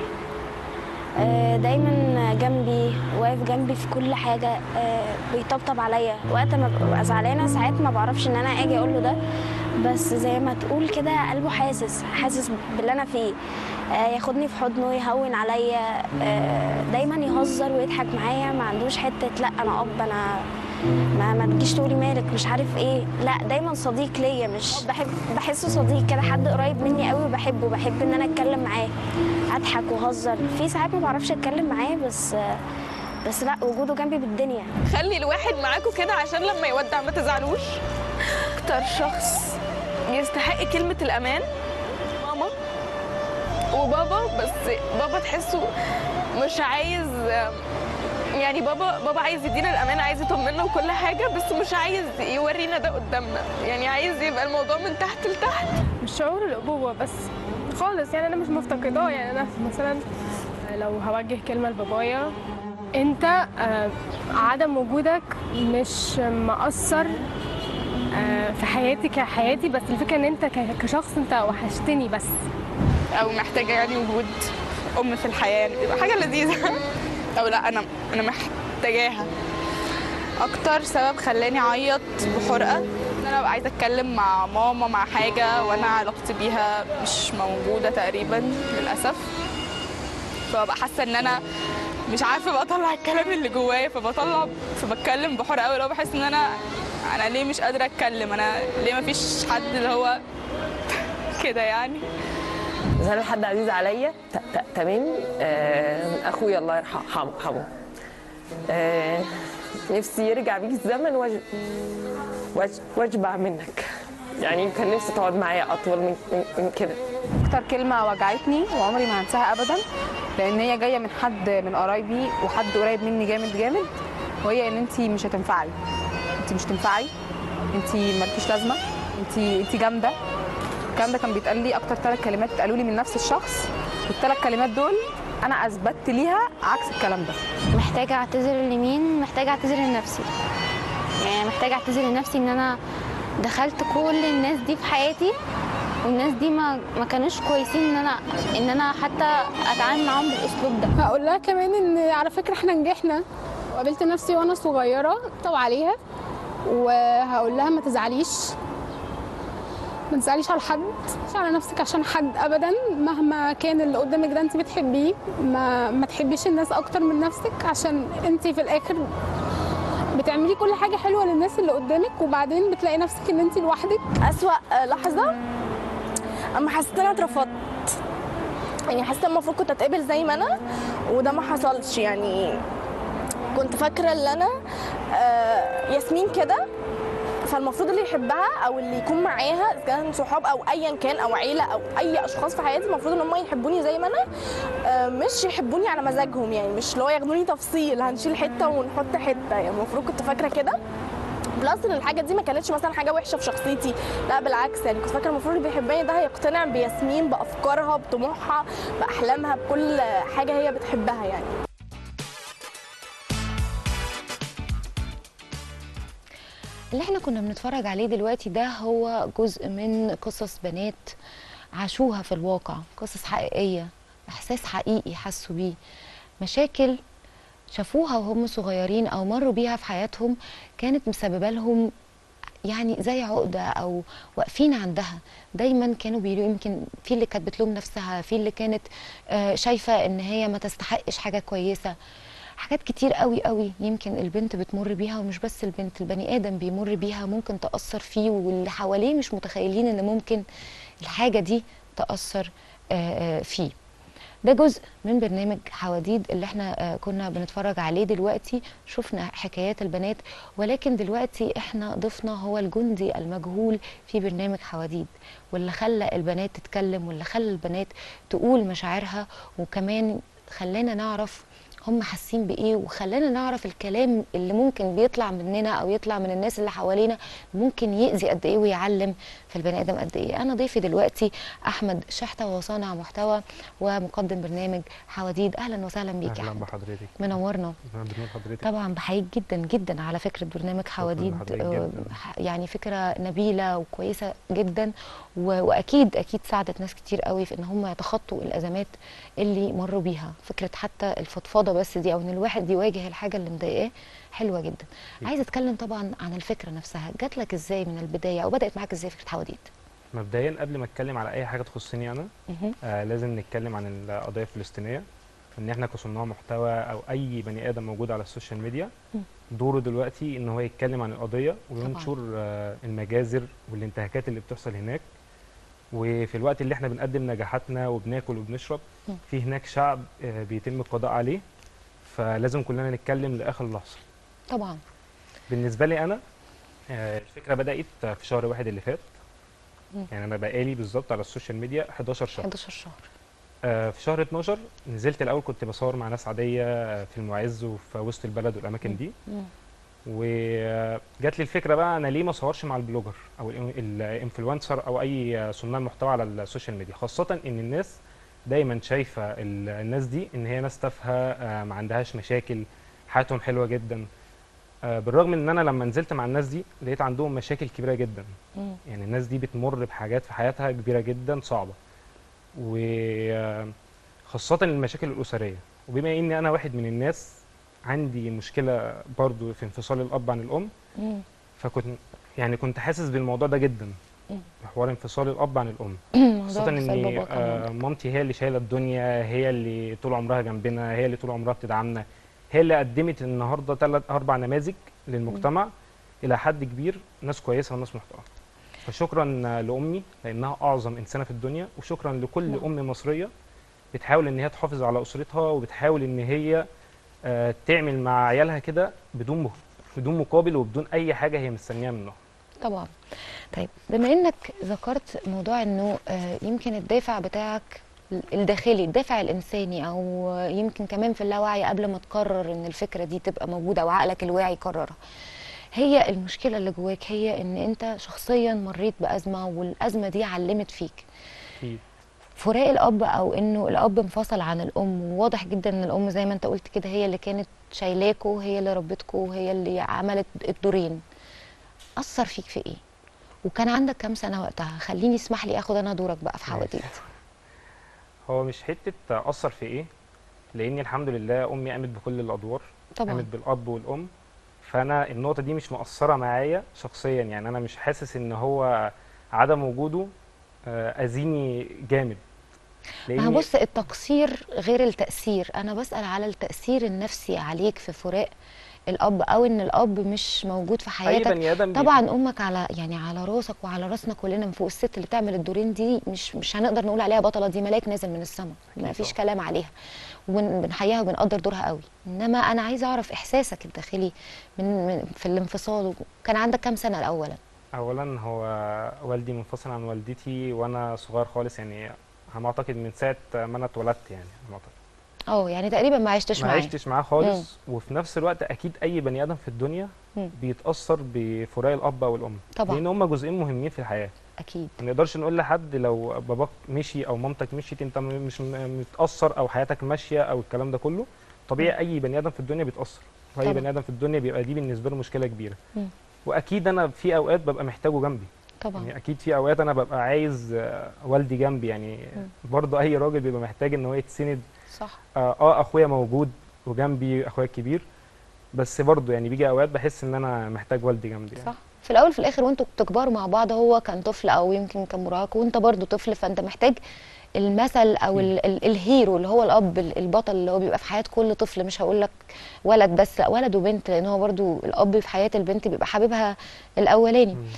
آه دايما جنبي واقف جنبي في كل حاجة آه بيطبطب عليا وقت ما ببقى زعلانة ساعات ما بعرفش إن أنا أجي أقول له ده بس زي ما تقول كده قلبه حاسس حاسس باللي أنا فيه آه ياخدني في حضنه يهون عليا آه دايما يهزر ويضحك معايا ما عندوش حتة لا أنا أب أنا ما ما تجيش تقولي مالك مش عارف ايه لا دايما صديق ليا مش بحب بحسه صديق كده حد قريب مني قوي وبحبه بحب ان انا اتكلم معاه اضحك واهزر في ساعات ما بعرفش اتكلم معاه بس بس لا وجوده جنبي بالدنيا خلي الواحد معاكم كده عشان لما يودع ما تزعلوش اكتر شخص يستحق كلمة الأمان ماما وبابا بس بابا تحسه مش عايز يعني بابا بابا عايز يدينا الأمان عايز يطمنا وكل حاجة بس مش عايز يورينا ده قدامنا يعني عايز يبقى الموضوع من تحت لتحت مش شعور الأبوة بس خالص يعني أنا مش مفتقداه يعني أنا مثلا لو هوجه كلمة لبابايا أنت آه، عدم وجودك مش مأثر آه، في حياتي كحياتي بس الفكرة إن أنت ك- كشخص أنت وحشتني بس او محتاجه يعني وجود ام في الحياه يعني تبقى حاجه لذيذه او لا انا انا محتاجاها اكتر سبب خلاني اعيط بحرقه ان انا ببقى عايزه اتكلم مع ماما مع حاجه وانا علاقتي بيها مش موجوده تقريبا للاسف فببقى حاسه ان انا مش عارفه بقى اطلع الكلام اللي جوايا فبطلع فبتكلم بحرقه قوي لو بحس ان انا انا ليه مش قادره اتكلم انا ليه مفيش حد اللي هو كده يعني بس انا حد عزيز عليا ت- ت- تمام آه، اخويا الله يرحمه يرحمه. آه، نفسي يرجع بيك الزمن وأج- وأج- واشبع منك يعني كان نفسي تقعد معايا اطول من من- من كده اكتر كلمه وجعتني وعمري ما هنساها ابدا لان هي جايه من حد من قرايبي وحد قريب مني جامد جامد وهي ان انت مش هتنفعي انت مش تنفعي انت مالكيش لازمه انت انت جامده الكلام ده كان بيتقال لي اكتر ثلاث كلمات اتقالوا لي من نفس الشخص والثلاث كلمات دول انا اثبتت ليها عكس الكلام ده محتاجة اعتذر لمين محتاجة اعتذر لنفسي يعني محتاجة اعتذر لنفسي ان انا دخلت كل الناس دي في حياتي والناس دي ما ما كانوش كويسين ان انا ان انا حتى اتعامل معاهم بالاسلوب ده هقول لها كمان ان على فكره احنا نجحنا وقابلت نفسي وانا صغيره طب عليها وهقول لها ما تزعليش ما تزعليش على حد مش على نفسك عشان حد ابدا مهما كان اللي قدامك ده انت بتحبيه ما ما تحبيش الناس اكتر من نفسك عشان انت في الاخر بتعملي كل حاجه حلوه للناس اللي قدامك وبعدين بتلاقي نفسك ان انت لوحدك أسوأ لحظة أما حسيت إن أنا اترفضت يعني حسيت إن المفروض كنت أتقبل زي ما أنا وده ما حصلش يعني كنت فاكرة إن أنا آه، ياسمين كده فالمفروض اللي يحبها او اللي يكون معاها اذا كان صحاب او ايا كان او عيله او اي اشخاص في حياتي المفروض ان هم يحبوني زي ما انا آه، مش يحبوني على مزاجهم يعني مش اللي هو ياخدوني تفصيل هنشيل حته ونحط حته يعني المفروض كنت فاكره كده بلس ان الحاجه دي ما كانتش مثلا حاجه وحشه في شخصيتي لا بالعكس يعني كنت فاكره المفروض اللي بيحبني ده هيقتنع بياسمين بافكارها بطموحها باحلامها بكل حاجه هي بتحبها يعني اللي احنا كنا بنتفرج عليه دلوقتي ده هو جزء من قصص بنات عاشوها في الواقع قصص حقيقية إحساس حقيقي حسوا بيه مشاكل شافوها وهم صغيرين أو مروا بيها في حياتهم كانت مسببة لهم يعني زي عقدة أو واقفين عندها دايما كانوا بيقولوا يمكن في اللي كانت بتلوم نفسها في اللي كانت آه، شايفة إن هي ما تستحقش حاجة كويسة حاجات كتير قوي قوي يمكن البنت بتمر بيها ومش بس البنت البني ادم بيمر بيها ممكن تاثر فيه واللي حواليه مش متخيلين ان ممكن الحاجه دي تاثر آه، آه، فيه ده جزء من برنامج حواديد اللي احنا آه، كنا بنتفرج عليه دلوقتي شفنا حكايات البنات ولكن دلوقتي احنا ضفنا هو الجندي المجهول في برنامج حواديد واللي خلى البنات تتكلم واللي خلى البنات تقول مشاعرها وكمان خلانا نعرف هم حاسين بايه وخلانا نعرف الكلام اللي ممكن بيطلع مننا او يطلع من الناس اللي حوالينا ممكن يأذي قد ايه ويعلم في البني ادم قد ايه انا ضيفي دلوقتي احمد شحته وصانع محتوى ومقدم برنامج حواديد اهلا وسهلا بيك يا اهلا احمد بحضرتك منورنا اهلا بنور حضرتك طبعا بحييك جدا جدا على فكره برنامج حواديد لحضرتك آه، جداً. ح- يعني فكره نبيله وكويسه جدا و- واكيد اكيد ساعدت ناس كتير قوي في ان هم يتخطوا الازمات اللي مروا بيها فكره حتى الفضفاضه بس دي او ان الواحد يواجه الحاجه اللي مضايقاه حلوه جدا عايزه اتكلم طبعا عن الفكره نفسها جات لك ازاي من البدايه او بدات معاك ازاي فكره حواديت مبدئيا قبل ما اتكلم على اي حاجه تخصني انا مهم. آه لازم نتكلم عن القضيه الفلسطينيه ان احنا كصناع محتوى او اي بني ادم موجود على السوشيال ميديا مم. دوره دلوقتي ان هو يتكلم عن القضيه وينشر آه المجازر والانتهاكات اللي بتحصل هناك وفي الوقت اللي احنا بنقدم نجاحاتنا وبناكل وبنشرب مم. في هناك شعب آه بيتم القضاء عليه فلازم كلنا نتكلم لاخر لحظه طبعا بالنسبه لي انا آه، الفكره بدات في شهر واحد اللي فات مم. يعني انا بقالي بالظبط على السوشيال ميديا 11 شهر 11 شهر آه، في شهر 12 نزلت الاول كنت بصور مع ناس عاديه آه، في المعز وفي وسط البلد والاماكن دي مم. وجات لي الفكره بقى انا ليه ما اصورش مع البلوجر او الإن- الانفلونسر او اي آه، صناع محتوى على السوشيال ميديا خاصه ان الناس دايما شايفه ال- الناس دي ان هي ناس تافهه آه، ما عندهاش مشاكل حياتهم حلوه جدا آه، بالرغم ان انا لما نزلت مع الناس دي لقيت عندهم مشاكل كبيره جدا مم. يعني الناس دي بتمر بحاجات في حياتها كبيره جدا صعبه وخاصه المشاكل الاسريه وبما اني انا واحد من الناس عندي مشكله برضو في انفصال الاب عن الام مم. فكنت يعني كنت حاسس بالموضوع ده جدا مم. حوار انفصال الاب عن الام موضوع خاصه انفصال ان بابا آه كمان. مامتي هي اللي شايله الدنيا هي اللي طول عمرها جنبنا هي اللي طول عمرها بتدعمنا هي اللي قدمت النهارده ثلاث اربع نماذج للمجتمع الى حد كبير ناس كويسه وناس محترمه فشكرا لامي لانها اعظم انسانه في الدنيا وشكرا لكل نعم. ام مصريه بتحاول ان هي تحافظ على اسرتها وبتحاول ان هي آه، تعمل مع عيالها كده بدون مه- بدون مقابل وبدون اي حاجه هي مستنياها منهم طبعا طيب بما انك ذكرت موضوع انه آه، يمكن الدافع بتاعك الداخلي الدافع الانساني او يمكن كمان في اللاوعي قبل ما تقرر ان الفكره دي تبقى موجوده او عقلك الواعي يقررها هي المشكله اللي جواك هي ان انت شخصيا مريت بازمه والازمه دي علمت فيك اكيد فراق الاب او انه الاب انفصل عن الام وواضح جدا ان الام زي ما انت قلت كده هي اللي كانت شايلاكوا هي اللي ربتكوا وهي اللي عملت الدورين اثر فيك في ايه وكان عندك كام سنه وقتها خليني اسمح لي اخد انا دورك بقى في حواديت هو مش حته اثر في ايه لاني الحمد لله امي قامت بكل الادوار طبعا قامت بالاب والام فانا النقطه دي مش مؤثره معايا شخصيا يعني انا مش حاسس ان هو عدم وجوده آه، اذيني جامد ما هو بص التقصير غير التأثير أنا بسأل على التأثير النفسي عليك في فراق الأب أو إن الأب مش موجود في اي حياتك بني ادم بي- طبعا أمك على يعني على راسك وعلى راسنا كلنا من فوق الست اللي بتعمل الدورين دي مش مش هنقدر نقول عليها بطلة دي ملاك نازل من السماء ما أكيد فيش طبعاً. كلام عليها وبنحييها وبنقدر دورها قوي إنما أنا عايزة أعرف إحساسك الداخلي من, من في الانفصال كان عندك كام سنة أولا اولا هو والدي منفصل عن والدتي وانا صغير خالص يعني على ما اعتقد من ساعه ما انا اتولدت يعني على ما اعتقد اه يعني تقريبا ما عشتش ما معاه عشتش معاه خالص وفي نفس الوقت اكيد اي بني ادم في الدنيا مم. بيتاثر بفراق الاب او الام طبعا. لان هم جزئين مهمين في الحياه أكيد ما نقدرش نقول لحد لو باباك مشي او مامتك مشيت انت م- مش م- متاثر او حياتك ماشيه او الكلام ده كله طبيعي اي بني ادم في الدنيا بيتاثر واي طبعا. بني ادم في الدنيا بيبقى دي بالنسبه له مشكله كبيره مم. واكيد انا في اوقات ببقى محتاجه جنبي طبعا يعني اكيد في اوقات انا ببقى عايز آه، والدي جنبي يعني برضه اي راجل بيبقى محتاج ان هو يتسند صح اه آه، اخويا موجود وجنبي اخويا الكبير بس برضه يعني بيجي اوقات بحس ان انا محتاج والدي جنبي يعني. صح في الاول في الاخر وانتوا بتكبروا مع بعض هو كان طفل او يمكن كان مراهق وانت برضو طفل فانت محتاج المثل او ال ال الهيرو اللي هو الاب ال- البطل اللي هو بيبقى في حياه كل طفل مش هقول لك ولد بس لا ولد وبنت لان هو برضو الاب في حياه البنت بيبقى حبيبها الاولاني مم.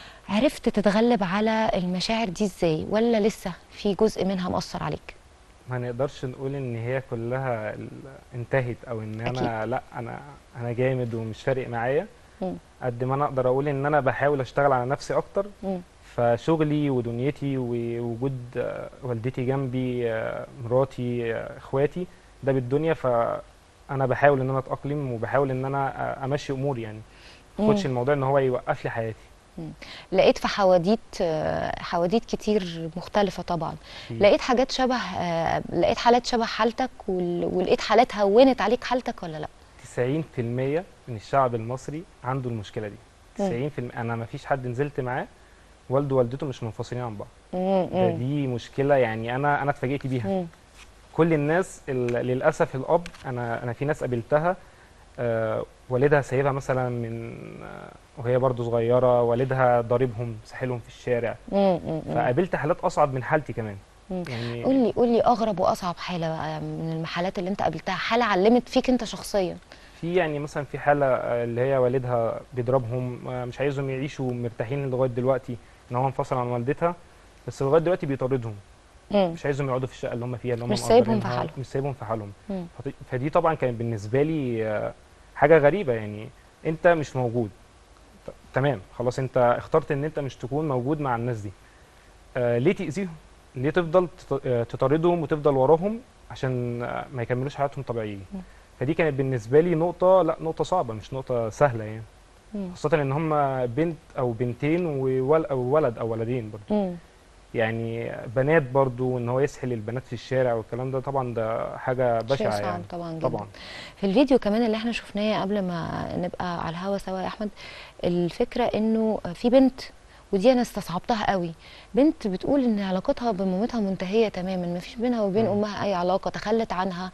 عرفت تتغلب على المشاعر دي ازاي ولا لسه في جزء منها مأثر عليك ما نقدرش نقول ان هي كلها ال- انتهت او ان انا لا انا انا جامد ومش فارق معايا مم. قد ما انا اقدر اقول ان انا بحاول اشتغل على نفسي اكتر مم. فشغلي ودنيتي ووجود آه، والدتي جنبي آه، مراتي آه، اخواتي ده بالدنيا فانا بحاول ان انا اتاقلم وبحاول ان انا آه، امشي اموري يعني ما اخدش مم. الموضوع ان هو يوقف لي حياتي لقيت في حواديت آه، حواديت كتير مختلفة طبعا أكيد. لقيت حاجات شبه آه، لقيت حالات شبه حالتك وال- ولقيت حالات هونت عليك حالتك ولا لا 90% من الشعب المصري عنده المشكله دي 90% انا ما فيش حد نزلت معاه والده ووالدته مش منفصلين عن بعض ده دي مشكله يعني انا انا اتفاجئت بيها مم. كل الناس ال- للاسف الاب انا انا في ناس قابلتها آه، والدها سايبها مثلا من آه، وهي برضو صغيره والدها ضاربهم ساحلهم في الشارع مم، مم، مم. فقابلت حالات اصعب من حالتي كمان مم. يعني قول لي قول لي اغرب واصعب حاله بقى من المحالات اللي انت قابلتها حاله علمت فيك انت شخصيا في يعني مثلا في حاله آه، اللي هي والدها بيضربهم آه، مش عايزهم يعيشوا مرتاحين لغايه دلوقتي ان هو انفصل عن والدتها بس لغايه دلوقتي بيطاردهم مم. مش عايزهم يقعدوا في الشقه اللي هم فيها اللي هم مش سايبهم في مأجرينها، حالهم. مش سايبهم في حالهم مم. فدي- فدي طبعا كانت بالنسبه لي آه، حاجه غريبه يعني انت مش موجود ت- تمام خلاص انت اخترت ان انت مش تكون موجود مع الناس دي آه ليه تاذيهم ليه تفضل تط- آه، تطاردهم وتفضل وراهم عشان آه، ما يكملوش حياتهم طبيعيه مم. فدي كانت بالنسبه لي نقطه لا نقطه صعبه مش نقطه سهله يعني مم. خاصه ان هم بنت او بنتين وول- او ولد او ولدين برضه مم. يعني بنات برضو ان هو يسحل البنات في الشارع والكلام ده طبعا ده حاجه شيء بشعه صعب يعني طبعا جدا طبعا في الفيديو كمان اللي احنا شفناه قبل ما نبقى على الهوا سوا يا احمد الفكره انه في بنت ودي انا استصعبتها قوي بنت بتقول ان علاقتها بمامتها منتهيه تماما ما فيش بينها وبين مم. امها اي علاقه تخلت عنها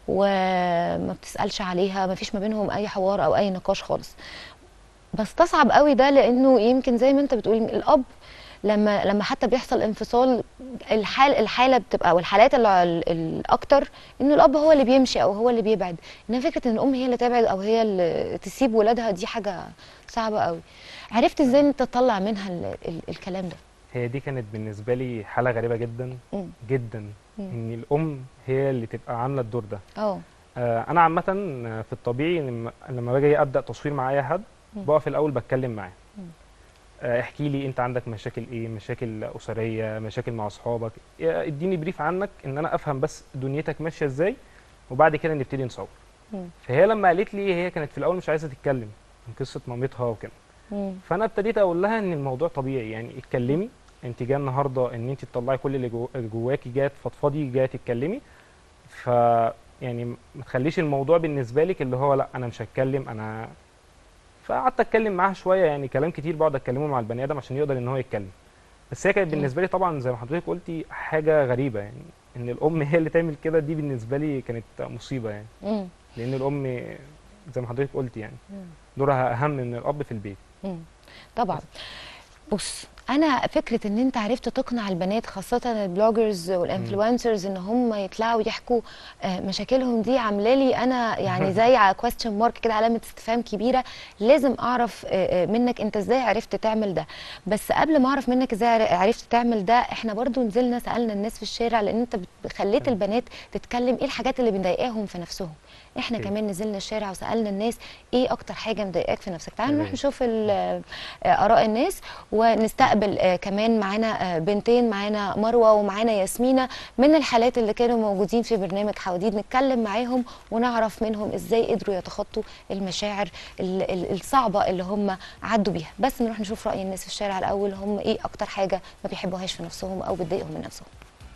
وما بتسالش عليها ما فيش ما بينهم اي حوار او اي نقاش خالص بستصعب قوي ده لانه يمكن زي ما انت بتقول الاب لما لما حتى بيحصل انفصال الحال الحاله بتبقى والحالات ال- ال- الاكتر ان الاب هو اللي بيمشي او هو اللي بيبعد انما فكره ان الام هي اللي تبعد او هي اللي تسيب ولادها دي حاجه صعبه قوي عرفت ازاي ان انت تطلع منها ال ال الكلام ده هي دي كانت بالنسبه لي حاله غريبه جدا مم. جدا مم. ان الام هي اللي تبقى عامله الدور ده اه آه انا عامه في الطبيعي لما لما باجي ابدا تصوير مع اي حد مم. بقف الاول بتكلم معاه مم. آه، احكي لي انت عندك مشاكل ايه مشاكل اسريه مشاكل مع اصحابك آه، اديني بريف عنك ان انا افهم بس دنيتك ماشيه ازاي وبعد كده نبتدي نصور مم. فهي لما قالت لي هي كانت في الاول مش عايزه تتكلم من قصه مامتها وكده مم. فانا ابتديت اقول لها ان الموضوع طبيعي يعني اتكلمي انت جايه النهارده ان انت تطلعي كل اللي جو- اللي جواكي جايه تفضفضي جايه تتكلمي ف يعني ما تخليش الموضوع بالنسبه لك اللي هو لا انا مش هتكلم انا فقعدت اتكلم معاها شويه يعني كلام كتير بقعد اتكلمه مع البني ادم عشان يقدر ان هو يتكلم بس هي كانت بالنسبه لي طبعا زي ما حضرتك قلتي حاجه غريبه يعني ان الام هي اللي تعمل كده دي بالنسبه لي كانت مصيبه يعني مم. لان الام زي ما حضرتك قلتي يعني دورها اهم من الاب في البيت مم. طبعا بص انا فكره ان انت عرفت تقنع البنات خاصه البلوجرز والانفلونسرز ان هم يطلعوا يحكوا آه، مشاكلهم دي عامله لي انا يعني زي على كويستشن مارك كده علامه استفهام كبيره لازم اعرف آه، آه، منك انت ازاي عرفت تعمل ده بس قبل ما اعرف منك ازاي عر- عرفت تعمل ده احنا برضو نزلنا سالنا الناس في الشارع لان انت بت- خليت البنات تتكلم ايه الحاجات اللي مضايقاهم في نفسهم احنا أوكي. كمان نزلنا الشارع وسالنا الناس ايه اكتر حاجه مضايقاك في نفسك تعالوا نروح تمام. نشوف ال- آه، اراء الناس ونستقبل آه، كمان معانا آه، بنتين معانا مروه ومعانا ياسمينه من الحالات اللي كانوا موجودين في برنامج حواديد نتكلم معاهم ونعرف منهم ازاي قدروا يتخطوا المشاعر ال- ال- الصعبه اللي هم عدوا بيها بس نروح نشوف راي الناس في الشارع الاول هم ايه اكتر حاجه ما بيحبوهاش في نفسهم او بتضايقهم من نفسهم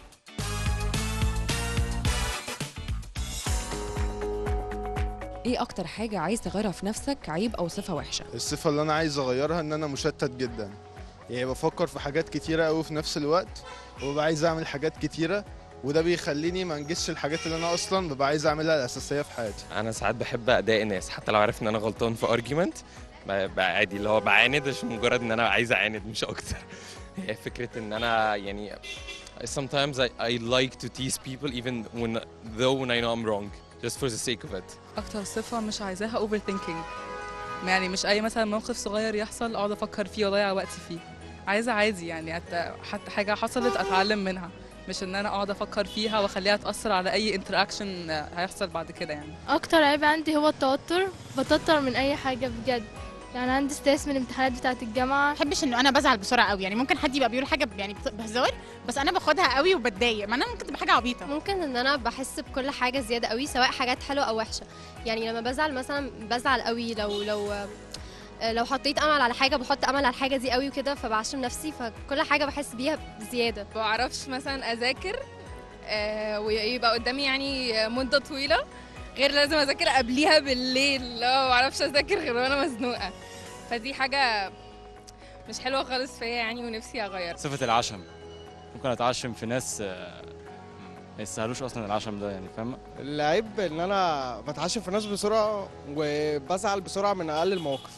ايه اكتر حاجة عايز تغيرها في نفسك عيب او صفة وحشة الصفة اللي أنا عايز أغيرها إن أنا مشتت جدا يعني بفكر في حاجات كتيرة أوي في نفس الوقت وببقى عايز أعمل حاجات كتيرة وده بيخليني ما انجزش الحاجات اللي أنا أصلا ببقى عايز أعملها الأساسية في حياتي انا ساعات بحب اضايق الناس حتى لو عرفت ان انا غلطان في ارجيومنت عادي اللي هو بعاند عشان مجرد ان انا عايز اعاند مش اكتر هي فكره ان انا يعني sometimes I, I like to tease people even when though when I know I'm wrong just for the sake of it اكتر صفه مش عايزاها اوفر ثينكينج يعني مش اي مثلا موقف صغير يحصل اقعد افكر فيه واضيع وقتي فيه عايزه عادي يعني حتى حتى حاجه حصلت اتعلم منها مش ان انا اقعد افكر فيها واخليها تاثر على اي انتراكشن هيحصل بعد كده يعني اكتر عيب عندي هو التوتر بتوتر من اي حاجه بجد يعني عندي ستريس من الامتحانات بتاعه الجامعه ما بحبش انه انا بزعل بسرعه قوي يعني ممكن حد يبقى بيقول حاجه ب- يعني بت- بهزار بس انا باخدها قوي وبتضايق ما انا ممكن تبقى حاجه عبيطه ممكن ان انا بحس بكل حاجه زياده قوي سواء حاجات حلوه او وحشه يعني لما بزعل مثلا بزعل قوي لو لو لو حطيت امل على حاجه بحط امل على الحاجه دي قوي وكده فبعشم نفسي فكل حاجه بحس بيها بزياده ما بعرفش مثلا اذاكر آه، ويبقى قدامي يعني مده طويله غير لازم اذاكر قبليها بالليل لا ما بعرفش اذاكر غير وانا مزنوقه فدي حاجه مش حلوه خالص فيا يعني ونفسي اغيرها صفة العشم ممكن اتعشم في ناس آه، ما يستاهلوش اصلا العشم ده يعني فاهمة العيب ان انا بتعشم في ناس بسرعه وبزعل بسرعه من اقل المواقف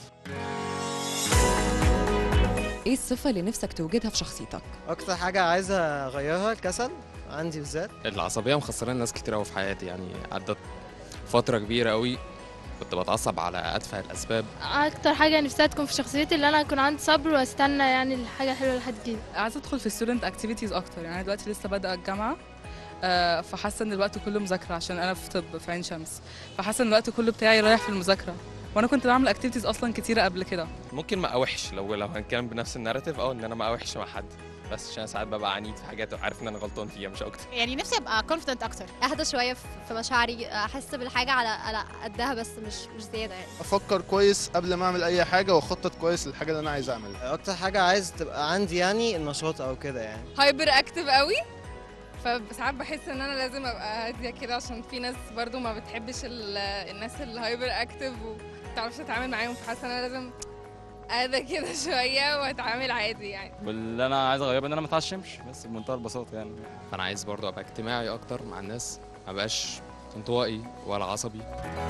ايه الصفة اللي نفسك توجدها في شخصيتك اكتر حاجه عايز اغيرها الكسل عندي بالذات العصبيه مخسراني ناس كتير قوي في حياتي يعني عدت فتره كبيره قوي كنت بتعصب على اتفه الاسباب اكتر حاجه نفسها تكون في شخصيتي اللي انا اكون عندي صبر واستنى يعني الحاجه الحلوه لحد كده عايزه ادخل في الستودنت اكتيفيتيز اكتر يعني انا دلوقتي لسه بادئه الجامعه آه، فحاسه ان الوقت كله مذاكره عشان انا في طب في عين شمس فحاسه ان الوقت كله بتاعي رايح في المذاكره وانا كنت بعمل اكتيفيتيز اصلا كتيره قبل كده ممكن ما اوحش لو لو هنتكلم بنفس الناراتيف او ان انا ما اوحش مع حد بس عشان ساعات ببقى عنيد في حاجات وعارف ان انا غلطان فيها مش اكتر يعني نفسي ابقى كونفيدنت اكتر اهدى شويه في في مشاعري احس بالحاجه على على قدها بس مش مش زياده يعني أفكر كويس قبل ما أعمل أي حاجة وأخطط كويس للحاجة اللي أنا عايز أعملها اكتر حاجه عايز تبقى عندي يعني النشاط او كده يعني هايبر اكتف قوي فساعات بحس ان انا لازم ابقى هاديه كده عشان في ناس برضو ما بتحبش ال- الناس الهايبر اكتف ومتعرفش تتعامل معاهم فحاسه ان انا لازم اهدى كده شويه واتعامل عادي يعني واللي انا عايز اغيره ان انا ما اتعشمش بس بمنتهى البساطة يعني فانا عايز برضو ابقى اجتماعي اكتر مع الناس ما بقاش انطوائي ولا عصبي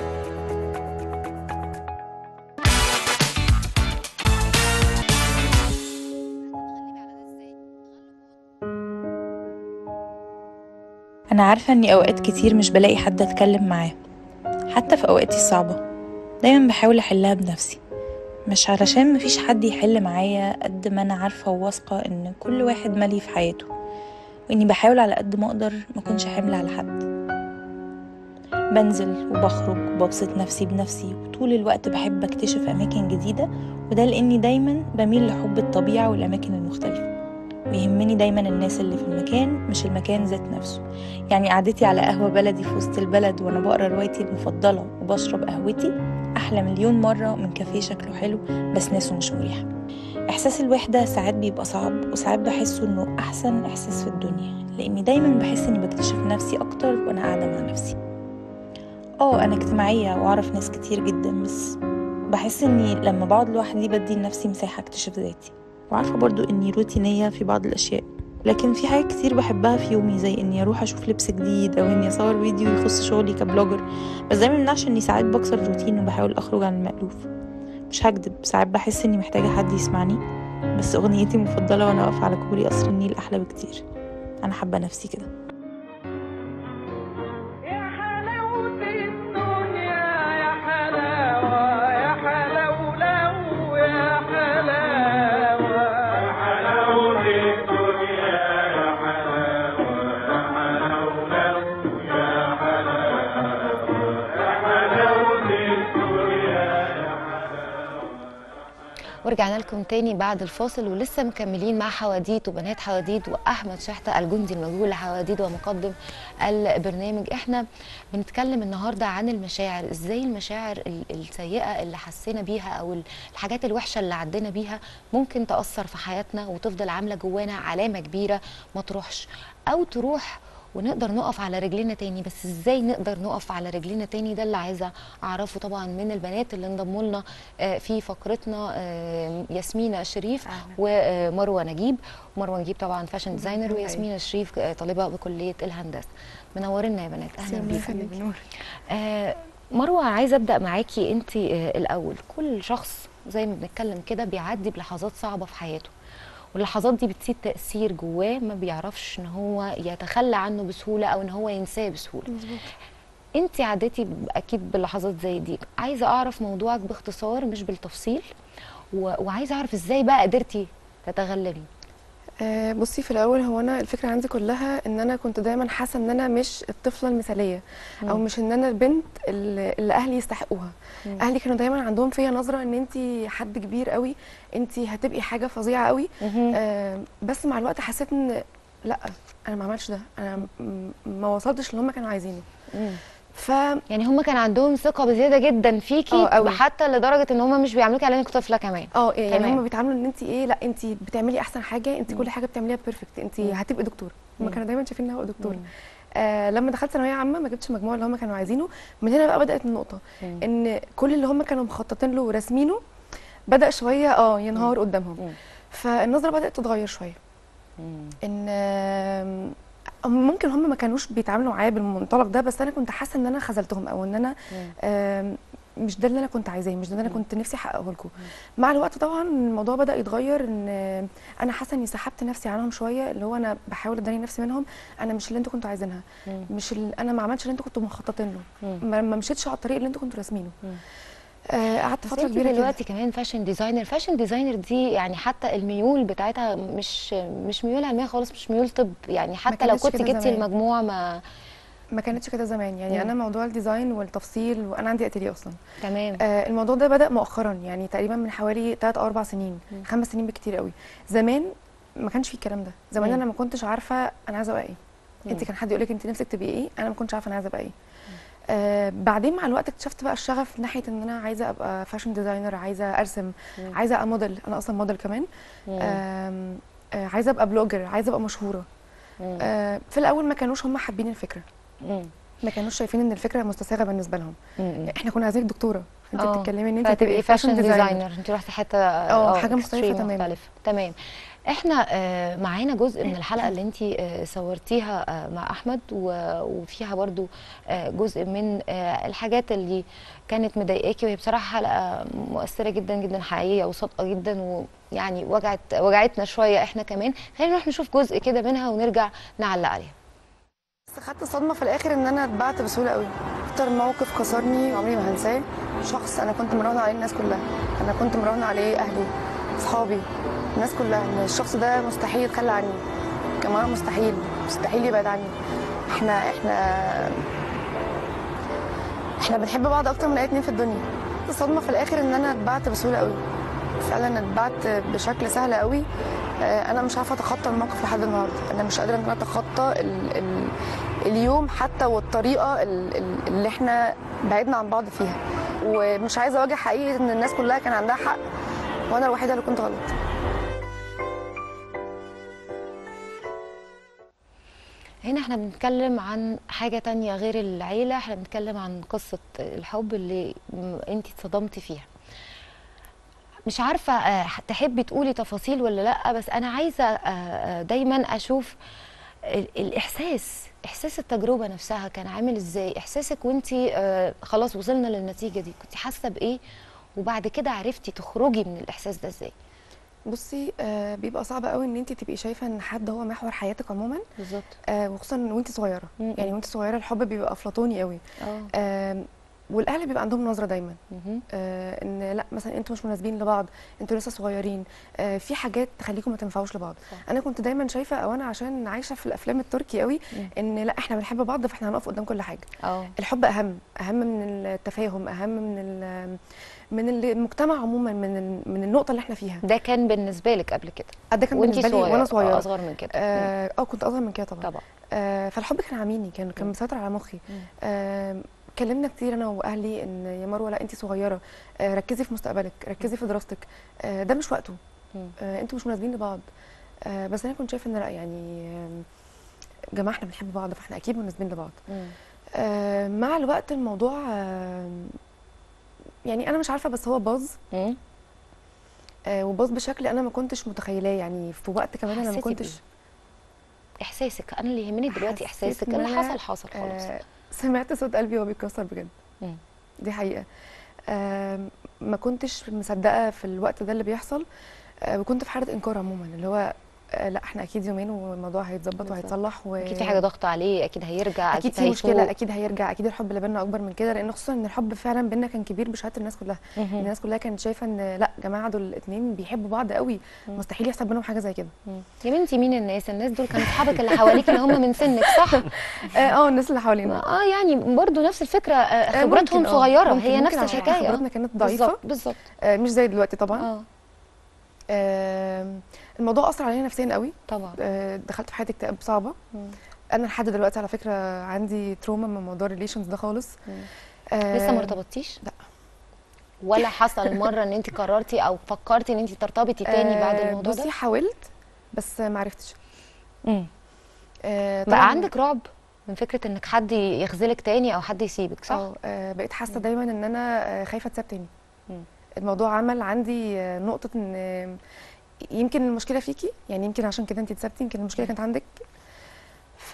أنا عارفة إني أوقات كتير مش بلاقي حد أتكلم معاه حتى في أوقاتي الصعبة دايما بحاول أحلها بنفسي مش علشان مفيش حد يحل معايا قد ما أنا عارفة وواثقة إن كل واحد مالي في حياته وإني بحاول على قد ما أقدر مكونش حمل على حد بنزل وبخرج وببسط نفسي بنفسي وطول الوقت بحب اكتشف أماكن جديدة وده لأني دايما بميل لحب الطبيعة والأماكن المختلفة ويهمني دايما الناس اللي في المكان مش المكان ذات نفسه يعني قعدتي على قهوة بلدي في وسط البلد وأنا بقرا روايتي المفضلة وبشرب قهوتي أحلى مليون مرة من كافيه شكله حلو بس ناسه مش مريحة إحساس الوحدة ساعات بيبقى صعب وساعات بحسه إنه أحسن إحساس في الدنيا لأني دايما بحس إني بكتشف نفسي أكتر وأنا قاعدة مع نفسي اه أنا اجتماعية وأعرف ناس كتير جدا بس بحس إني لما بقعد لوحدي بدي لنفسي مساحة أكتشف ذاتي وعارفة برضو إني روتينية في بعض الأشياء لكن في حاجات كتير بحبها في يومي زي إني أروح أشوف لبس جديد أو إني أصور فيديو يخص شغلي كبلوجر بس ده ميمنعش إني ساعات بكسر الروتين وبحاول أخرج عن المألوف مش هكدب ساعات بحس إني محتاجة حد يسمعني بس أغنيتي المفضلة وأنا واقفة على كوبري قصر النيل أحلى بكتير أنا حابة نفسي كده ورجعنا لكم تاني بعد الفاصل ولسه مكملين مع حواديت وبنات حواديت واحمد شحته الجندي المجهول لحواديت ومقدم البرنامج احنا بنتكلم النهارده عن المشاعر ازاي المشاعر ال- السيئه اللي حسينا بيها او ال- الحاجات الوحشه اللي عدينا بيها ممكن تاثر في حياتنا وتفضل عامله جوانا علامه كبيره ما تروحش او تروح ونقدر نقف على رجلينا تاني بس ازاي نقدر نقف على رجلينا تاني ده اللي عايزه اعرفه طبعا من البنات اللي انضموا لنا آه، في فقرتنا آه، ياسمينة شريف ومروه نجيب مروه نجيب طبعا فاشن ديزاينر وياسمينة شريف آه، طالبه بكليه الهندسه منورنا يا بنات اهلا بيكم آه، مروه عايزه ابدا معاكي انت الاول كل شخص زي ما بنتكلم كده بيعدي بلحظات صعبه في حياته واللحظات دي بتسيب تاثير جواه ما بيعرفش ان هو يتخلى عنه بسهوله او ان هو ينساه بسهوله انت عديتي ب- اكيد بلحظات زي دي عايزه اعرف موضوعك باختصار مش بالتفصيل و... وعايزه اعرف ازاي بقى قدرتي تتغلبي آه، بصي في الاول هو انا الفكره عندي كلها ان انا كنت دايما حاسه ان انا مش الطفله المثاليه او مم. مش ان انا البنت اللي اللي اهلي يستحقوها مم. اهلي كانوا دايما عندهم فيا نظره ان انت حد كبير قوي انت هتبقي حاجه فظيعه قوي آه بس مع الوقت حسيت ان لا انا ما عملتش ده انا م- ما وصلتش اللي هم كانوا عايزينه ف يعني هم كان عندهم ثقه بزياده جدا فيكي اه قوي. حتى لدرجه ان هم مش بيعاملوكي على انك طفله كمان اه يعني تمام. هم بيتعاملوا ان انت ايه لا انت بتعملي احسن حاجه انت كل حاجه بتعمليها بيرفكت انت مم. هتبقي دكتوره هم مم. كانوا دايما شايفين ان هو دكتوره آه لما دخلت ثانويه عامه ما جبتش المجموع اللي هم كانوا عايزينه من هنا بقى بدات النقطه مم. ان كل اللي هم كانوا مخططين له وراسمينه بدا شويه اه ينهار قدامهم فالنظره بدات تتغير شويه ان آم، ممكن هم ما كانوش بيتعاملوا معايا بالمنطلق ده بس انا كنت حاسه ان انا خذلتهم او ان انا آم، مش ده اللي انا كنت عايزاه مش ده اللي انا كنت نفسي احققه لكم مع الوقت طبعا الموضوع بدا يتغير ان آه، انا حاسه اني سحبت نفسي عنهم شويه اللي هو انا بحاول اداني نفسي منهم انا مش اللي انتوا كنتوا عايزينها مم. مش اللي انا ما عملتش اللي انتوا كنتوا مخططين له مم. ما ما مشيتش على الطريق اللي انتوا كنتوا راسمينه آه، قعدت بس فتره انت كبيره كده. دلوقتي كمان فاشن ديزاينر فاشن ديزاينر دي يعني حتى الميول بتاعتها مش مش ميول علميه خالص مش ميول طب يعني حتى لو كانتش كنت كده جبتي زمان. المجموع ما ما كانتش كده زمان يعني مم. انا موضوع الديزاين والتفصيل وانا عندي اتيليه اصلا تمام آه الموضوع ده بدا مؤخرا يعني تقريبا من حوالي 3 او 4 سنين مم. خمس سنين بكتير قوي زمان ما كانش في الكلام ده زمان مم. انا ما كنتش عارفه انا عايزه ابقى ايه انت مم. كان حد يقول لك انت نفسك تبقي ايه انا ما كنتش عارفه انا عايزه ابقى ايه آه بعدين مع الوقت اكتشفت بقى الشغف ناحيه ان انا عايزه ابقى فاشن ديزاينر عايزه ارسم مم. عايزه ابقى موديل انا اصلا موديل كمان مم. آم، آه عايزه ابقى بلوجر عايزه ابقى مشهوره مم. آه في الاول ما كانوش هم حابين الفكره مم. ما كانوش شايفين ان الفكره مستساغه بالنسبه لهم مم. احنا كنا عايزينك دكتوره انت اه. بتتكلمي ان انت فهتبقي فاشن ديزاينر انت رحتي حته اه، حاجة مختلفة extreme تماما. مختلفة. تمام احنا آه، معانا جزء من الحلقه اللي انت آه، صورتيها آه، مع احمد و- وفيها برضو آه، جزء من آه، الحاجات اللي كانت مضايقاكي وهي بصراحه حلقه مؤثره جدا جدا حقيقيه وصادقه جدا ويعني وجعت وجعتنا شويه احنا كمان خلينا نروح نشوف جزء كده منها ونرجع نعلق عليها بس خدت صدمه في الاخر ان انا اتبعت بسهوله قوي اكتر موقف كسرني عمري ما هنساه شخص انا كنت مراهنه عليه الناس كلها انا كنت مراهنه عليه اهلي اصحابي الناس كلها ان الشخص ده مستحيل يتخلى عني كمان مستحيل مستحيل يبعد عني احنا احنا احنا بنحب بعض اكتر من اي اتنين في الدنيا الصدمه في الاخر ان انا اتبعت بسهوله قوي فعلا اتبعت بشكل سهل قوي آه، انا مش عارفه اتخطى الموقف لحد النهارده انا مش قادره ان انا اتخطى ال ال اليوم حتى والطريقه ال- ال- اللي احنا بعدنا عن بعض فيها ومش عايزه اواجه حقيقه ان الناس كلها كان عندها حق وانا الوحيده اللي كنت غلط هنا احنا بنتكلم عن حاجة تانية غير العيلة احنا بنتكلم عن قصة الحب اللي انت اتصدمتي فيها مش عارفة آه، تحبي تقولي تفاصيل ولا لأ بس أنا عايزة آه، آه، دايما أشوف ال- الإحساس إحساس التجربة نفسها كان عامل إزاي إحساسك وانت آه، خلاص وصلنا للنتيجة دي كنت حاسة بإيه وبعد كده عرفتي تخرجي من الإحساس ده إزاي بصي آه بيبقى صعب قوي ان انت تبقي شايفه ان حد هو محور حياتك عموما بالظبط آه وخصوصا وانت صغيره يعني وانت صغيره الحب بيبقى افلاطوني قوي اه آه والاهل بيبقى عندهم نظره دايما آه ان لا مثلا انتوا مش مناسبين لبعض انتوا لسه صغيرين آه في حاجات تخليكم ما تنفعوش لبعض صح. انا كنت دايما شايفه او انا عشان عايشه في الافلام التركي قوي ان لا احنا بنحب بعض فاحنا هنقف قدام كل حاجه اه الحب اهم اهم من التفاهم اهم من ال- من المجتمع عموما من ال- من النقطه اللي احنا فيها ده كان بالنسبة لك قبل كده آه، ده كان وانتي بالنسبه لي صغيرة، وانا آه، صغيره أصغر من كده. اه آه، كنت اصغر من كده طبعا طبعا آه فالحب كان عاميني كان كان مسيطر على مخي آه كلمنا كتير انا واهلي ان يا مروه لا انت صغيره آه ركزي في مستقبلك ركزي في دراستك آه ده مش وقته آه انتوا مش مناسبين لبعض آه بس انا كنت شايفه ان لا يعني آه جماعه احنا بنحب بعض فاحنا اكيد مناسبين لبعض آه مع الوقت الموضوع آه يعني انا مش عارفه بس هو باظ آه وباظ بشكل انا ما كنتش متخيلاه يعني في وقت كمان انا ما حسيتي كنتش بإيه؟ احساسك انا اللي يهمني دلوقتي حسيت احساسك إن اللي أنا، حصل حصل خلاص آه سمعت صوت قلبي وهو بيتكسر بجد مم. دي حقيقه آه ما كنتش مصدقه في الوقت ده اللي بيحصل آه وكنت في حاله انكار عموما اللي هو آه لا احنا اكيد يومين والموضوع هيتظبط وهيتصلح و... اكيد في حاجه ضغط عليه اكيد هيرجع اكيد في هيفوق. مشكله اكيد هيرجع اكيد الحب اللي بينا اكبر من كده لان خصوصا ان الحب فعلا بينا كان كبير بشهاده الناس كلها مهم. الناس كلها كانت شايفه ان لا يا جماعه دول الاثنين بيحبوا بعض قوي مستحيل يحصل بينهم حاجه زي كده يا بنتي مين الناس الناس دول كانوا اصحابك اللي حواليك اللي هم من سنك صح اه آه، الناس اللي حوالينا اه يعني برضو نفس الفكره آه، آه، خبرتهم ممكن، آه، صغيره ممكن، هي ممكن نفس عشان الحكايه خبرتنا كانت ضعيفه بالظبط بالظبط آه مش زي دلوقتي طبعا اه آه الموضوع اثر علينا نفسيا قوي طبعا آه دخلت في حاله اكتئاب صعبه انا لحد دلوقتي على فكره عندي تروما من موضوع الريليشنز ده خالص آه لسه ما ارتبطتيش لا ولا حصل مره ان انت قررتي او فكرتي ان انت ترتبطي تاني بعد آه، الموضوع ده بصي حاولت بس ما عرفتش مم. آه طبعاً- بقى عندك رعب من فكره انك حد يخذلك تاني او حد يسيبك صح اه آه، بقيت حاسه دايما ان انا آه، خايفه اتساب تاني الموضوع عمل عندي آه، نقطه ان آه، يمكن المشكله فيكي يعني يمكن عشان كده انت اتسابتي يمكن المشكله كانت عندك ف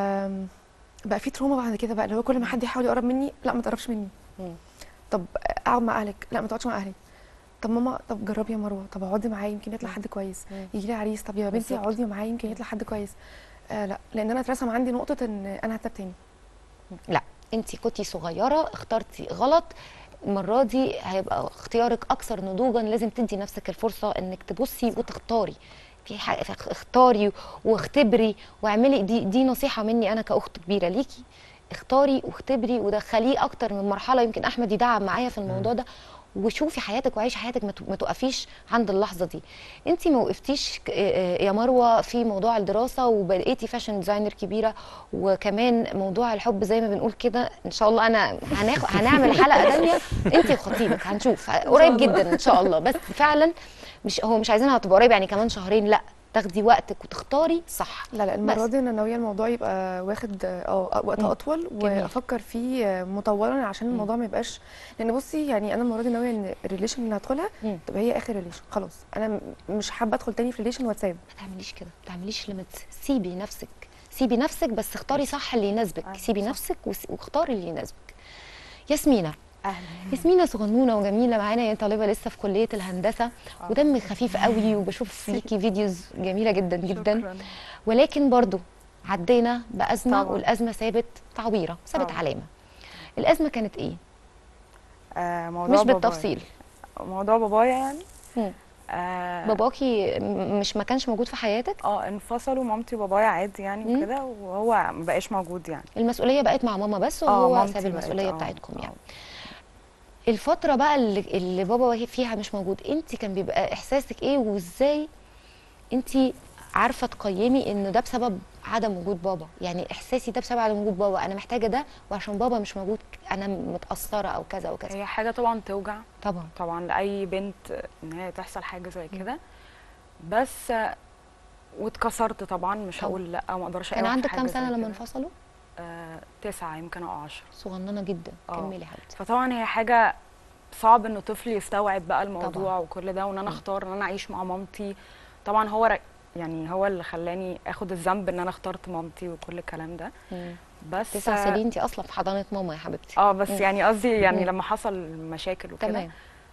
بقى في تروما بعد كده بقى اللي هو كل ما حد يحاول يقرب مني لا ما تقربش مني طب اقعد مع اهلك لا ما تقعدش مع اهلي طب ماما طب جربي يا مروه طب اقعدي معايا يمكن يطلع حد كويس يجي لي عريس طب يا بنتي بالظبط. اقعدي معايا يمكن يطلع حد كويس آه لا لان انا اترسم عندي نقطه ان انا هتساب تاني لا انت كنتي صغيره اخترتي غلط المره دي هيبقى اختيارك اكثر نضوجا لازم تدي نفسك الفرصه انك تبصي وتختاري في حاجه اختاري واختبري واعملي دي دي نصيحه مني انا كاخت كبيره ليكي اختاري واختبري ودخليه اكتر من مرحله يمكن احمد يدعم معايا في الموضوع ده وشوفي حياتك وعيشي حياتك ما تو- ما توقفيش عند اللحظه دي انت ما وقفتيش ك- آه، يا مروه في موضوع الدراسه وبقيتي فاشن ديزاينر كبيره وكمان موضوع الحب زي ما بنقول كده ان شاء الله انا هناخد هنعمل حلقه ثانيه انت وخطيبك هنشوف قريب جدا ان شاء الله بس فعلا مش هو مش عايزينها تبقى قريب يعني كمان شهرين لا تاخدي وقتك وتختاري صح لا لا المره بس. دي انا ناويه الموضوع يبقى واخد اه وقت مم. اطول جميل. وافكر فيه آه، مطولا عشان الموضوع ما يبقاش لان بصي يعني انا المره دي ناويه ان الريليشن اللي هدخلها تبقى هي اخر ريليشن خلاص انا م- مش حابه ادخل تاني في ريليشن واتساب ما تعمليش كده ما تعمليش ليميتس سيبي نفسك سيبي نفسك بس اختاري صح اللي يناسبك سيبي نفسك وس- واختاري اللي يناسبك ياسمينة ياسمينة صغنونة وجميلة معانا هي طالبة لسه في كلية الهندسة ودم خفيف قوي وبشوف ليكي فيديوز جميلة جدا جدا شكراً. ولكن برضو عدينا بأزمة طبعاً. والأزمة سابت تعويرة سابت طبعاً. علامة الأزمة كانت إيه؟ آه موضوع مش بابايا. بالتفصيل موضوع بابايا يعني مم. آه باباكي م- مش ما كانش موجود في حياتك اه انفصلوا مامتي وبابايا عادي يعني وكده وهو ما بقاش موجود يعني المسؤوليه بقت مع ماما بس آه، وهو مامتي ساب بقت، المسؤوليه آه، بتاعتكم يعني الفتره بقى اللي, اللي بابا فيها مش موجود انت كان بيبقى احساسك ايه وازاي انت عارفه تقيمي ان ده بسبب عدم وجود بابا يعني احساسي ده بسبب عدم وجود بابا انا محتاجه ده وعشان بابا مش موجود انا متاثره او كذا او كذا هي حاجه طبعا توجع طبعا طبعا لاي بنت ان هي تحصل حاجه زي كده بس آه، واتكسرت طبعا مش طبعاً. هقول لا ما اقدرش كان أقاوح في عندك حاجة كام زي سنه لما كده. انفصلوا آه، تسعة يمكن او عشرة صغننه جدا آه. كملي يا حبيبتي فطبعا هي حاجه صعب انه طفل يستوعب بقى الموضوع طبعاً. طبعا. وكل ده وان انا اختار ان انا اعيش مع مامتي طبعا هو ر- يعني هو اللي خلاني اخد الذنب ان انا اخترت مامتي وكل الكلام ده بس تسع سنين انت اصلا في حضانه ماما يا حبيبتي اه بس مم. يعني قصدي يعني مم. لما حصل مشاكل وكده تمام.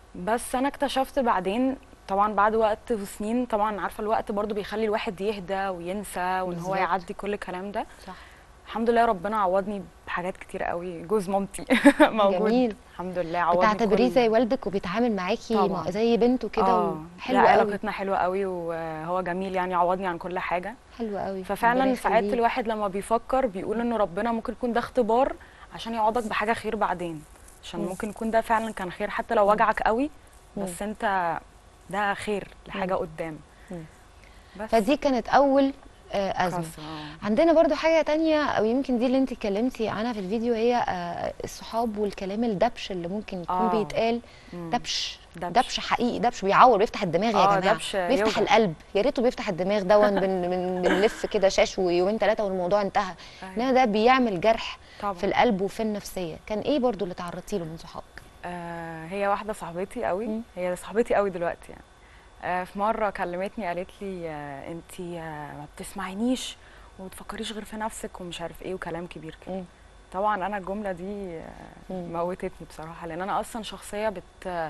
بس انا اكتشفت بعدين طبعا بعد وقت وسنين طبعا عارفه الوقت برضو بيخلي الواحد يهدى وينسى وان هو بالظبط. يعدي كل الكلام ده صح الحمد لله ربنا عوضني بحاجات كتير قوي جوز مامتي موجود جميل. الحمد لله عوضني بتعتبريه كل- زي والدك وبيتعامل معاكي طبعاً. مع- زي بنته كده آه. حلو لا قوي علاقتنا حلوه قوي وهو جميل يعني عوضني عن كل حاجه حلو قوي ففعلا ربنا ساعات يخليه. الواحد لما بيفكر بيقول ان ربنا ممكن يكون ده اختبار عشان يعوضك بحاجه خير بعدين عشان مم. ممكن يكون ده فعلا كان خير حتى لو وجعك قوي بس انت ده خير لحاجه مم. قدام مم. بس فدي كانت اول آه، ازمه كسرة، آه. عندنا برضو حاجه تانية او يمكن دي اللي انت اتكلمتي عنها في الفيديو هي آه، الصحاب والكلام الدبش اللي ممكن يكون آه. بيتقال مم. دبش دبش. دبش حقيقي دبش بيعور بيفتح الدماغ يا آه، جماعه دبش بيفتح يوجع. القلب يا ريته بيفتح الدماغ دون بن بن بنلف كده شاش ويومين ثلاثه والموضوع انتهى انما ده بيعمل جرح طبعا. في القلب وفي النفسيه كان ايه برضو اللي تعرضتي له من صحابك آه هي واحده صاحبتي قوي هي صاحبتي قوي دلوقتي يعني آه في مره كلمتني قالت لي آه انت آه ما بتسمعينيش وما تفكريش غير في نفسك ومش عارف ايه وكلام كبير كده طبعا انا الجمله دي آه موتتني بصراحه لان انا اصلا شخصيه بت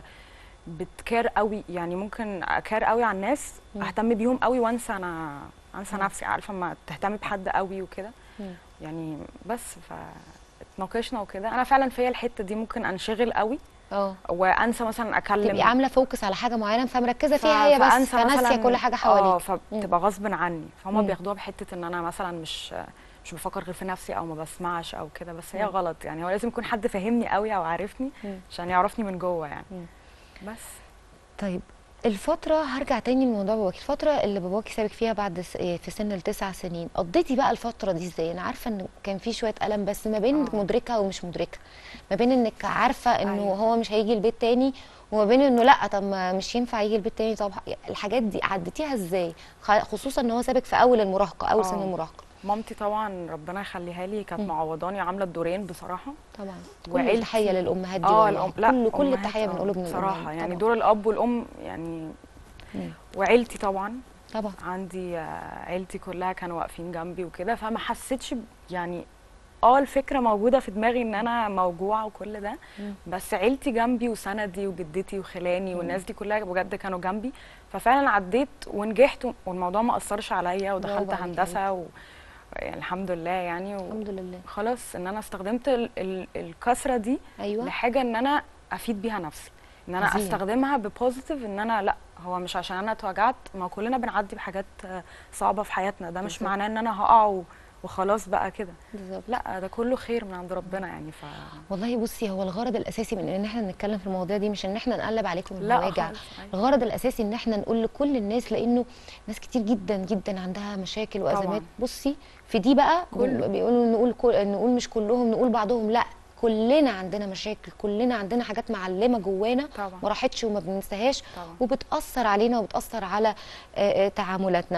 بتكار قوي يعني ممكن اكار قوي على الناس مم. اهتم بيهم قوي وانسى انا انسى مم. نفسي عارفه ما تهتمي بحد قوي وكده مم. يعني بس اتناقشنا وكده انا فعلا فيا الحته دي ممكن انشغل قوي اه وانسى مثلا اكلم تبقي عامله فوكس على حاجه معينه فمركزه ف- فيها هي بس فأنسى فناسيه مثلاً- كل حاجه اه حواليك فبتبقى غصب عني فهم مم. بياخدوها بحته ان انا مثلا مش مش بفكر غير في نفسي او ما بسمعش او كده بس هي مم. غلط يعني هو لازم يكون حد فاهمني قوي او عارفني مم. عشان يعرفني من جوه يعني مم. بس طيب الفترة هرجع تاني لموضوع باباكي الفترة اللي باباكي سابك فيها بعد س- إيه في سن التسع سنين قضيتي بقى الفترة دي ازاي؟ أنا عارفة إن كان في شوية ألم بس ما بين إنك مدركة ومش مدركة ما بين إنك عارفة إنه أيوة. هو مش هيجي البيت تاني وما بين إنه لأ طب ما مش ينفع يجي البيت تاني طب الحاجات دي عديتيها ازاي؟ خ- خصوصا إن هو سابك في أول المراهقة أول سن آه. المراهقة مامتي طبعا ربنا يخليها لي كانت معوضاني عامله الدورين بصراحه طبعا كل وعيلتي- التحية للأمهات دي اه والله. الأم لا كل كل أمهات التحية آه، بنقوله من بصراحه الأمهات يعني طبعاً. دور الاب والام يعني مم. وعيلتي طبعا طبعا عندي آه، عيلتي كلها كانوا واقفين جنبي وكده فما حسيتش ب- يعني اه الفكره موجوده في دماغي ان انا موجوعه وكل ده مم. بس عيلتي جنبي وسندي وجدتي وخلاني مم. والناس دي كلها بجد كانوا جنبي ففعلا عديت ونجحت والموضوع ما اثرش عليا ودخلت برافو عليكي. هندسه و... يعني الحمد لله يعني و... الحمد لله خلاص ان انا استخدمت ال... ال... الكسره دي أيوة. لحاجه ان انا افيد بيها نفسي ان انا عظيم. استخدمها ببوزيتيف ان انا لا هو مش عشان انا اتوجعت ما كلنا بنعدي بحاجات آه، صعبه في حياتنا ده مش بالظبط. معناه ان انا هقع و... وخلاص بقى كده بالظبط لا ده كله خير من عند ربنا يعني ف والله بصي هو الغرض الاساسي من ان احنا نتكلم في المواضيع دي مش ان احنا نقلب عليكم لا المواجع خالص، أيوة. الغرض الاساسي ان احنا نقول لكل الناس لانه ناس كتير جدا جدا عندها مشاكل وازمات طبعاً. بصي في دي بقى كله. بيقولوا نقول كل نقول مش كلهم نقول بعضهم لا كلنا عندنا مشاكل كلنا عندنا حاجات معلمه جوانا طبعاً. ما راحتش وما بننساهاش طبعاً. وبتاثر علينا وبتاثر على آه، آه، تعاملاتنا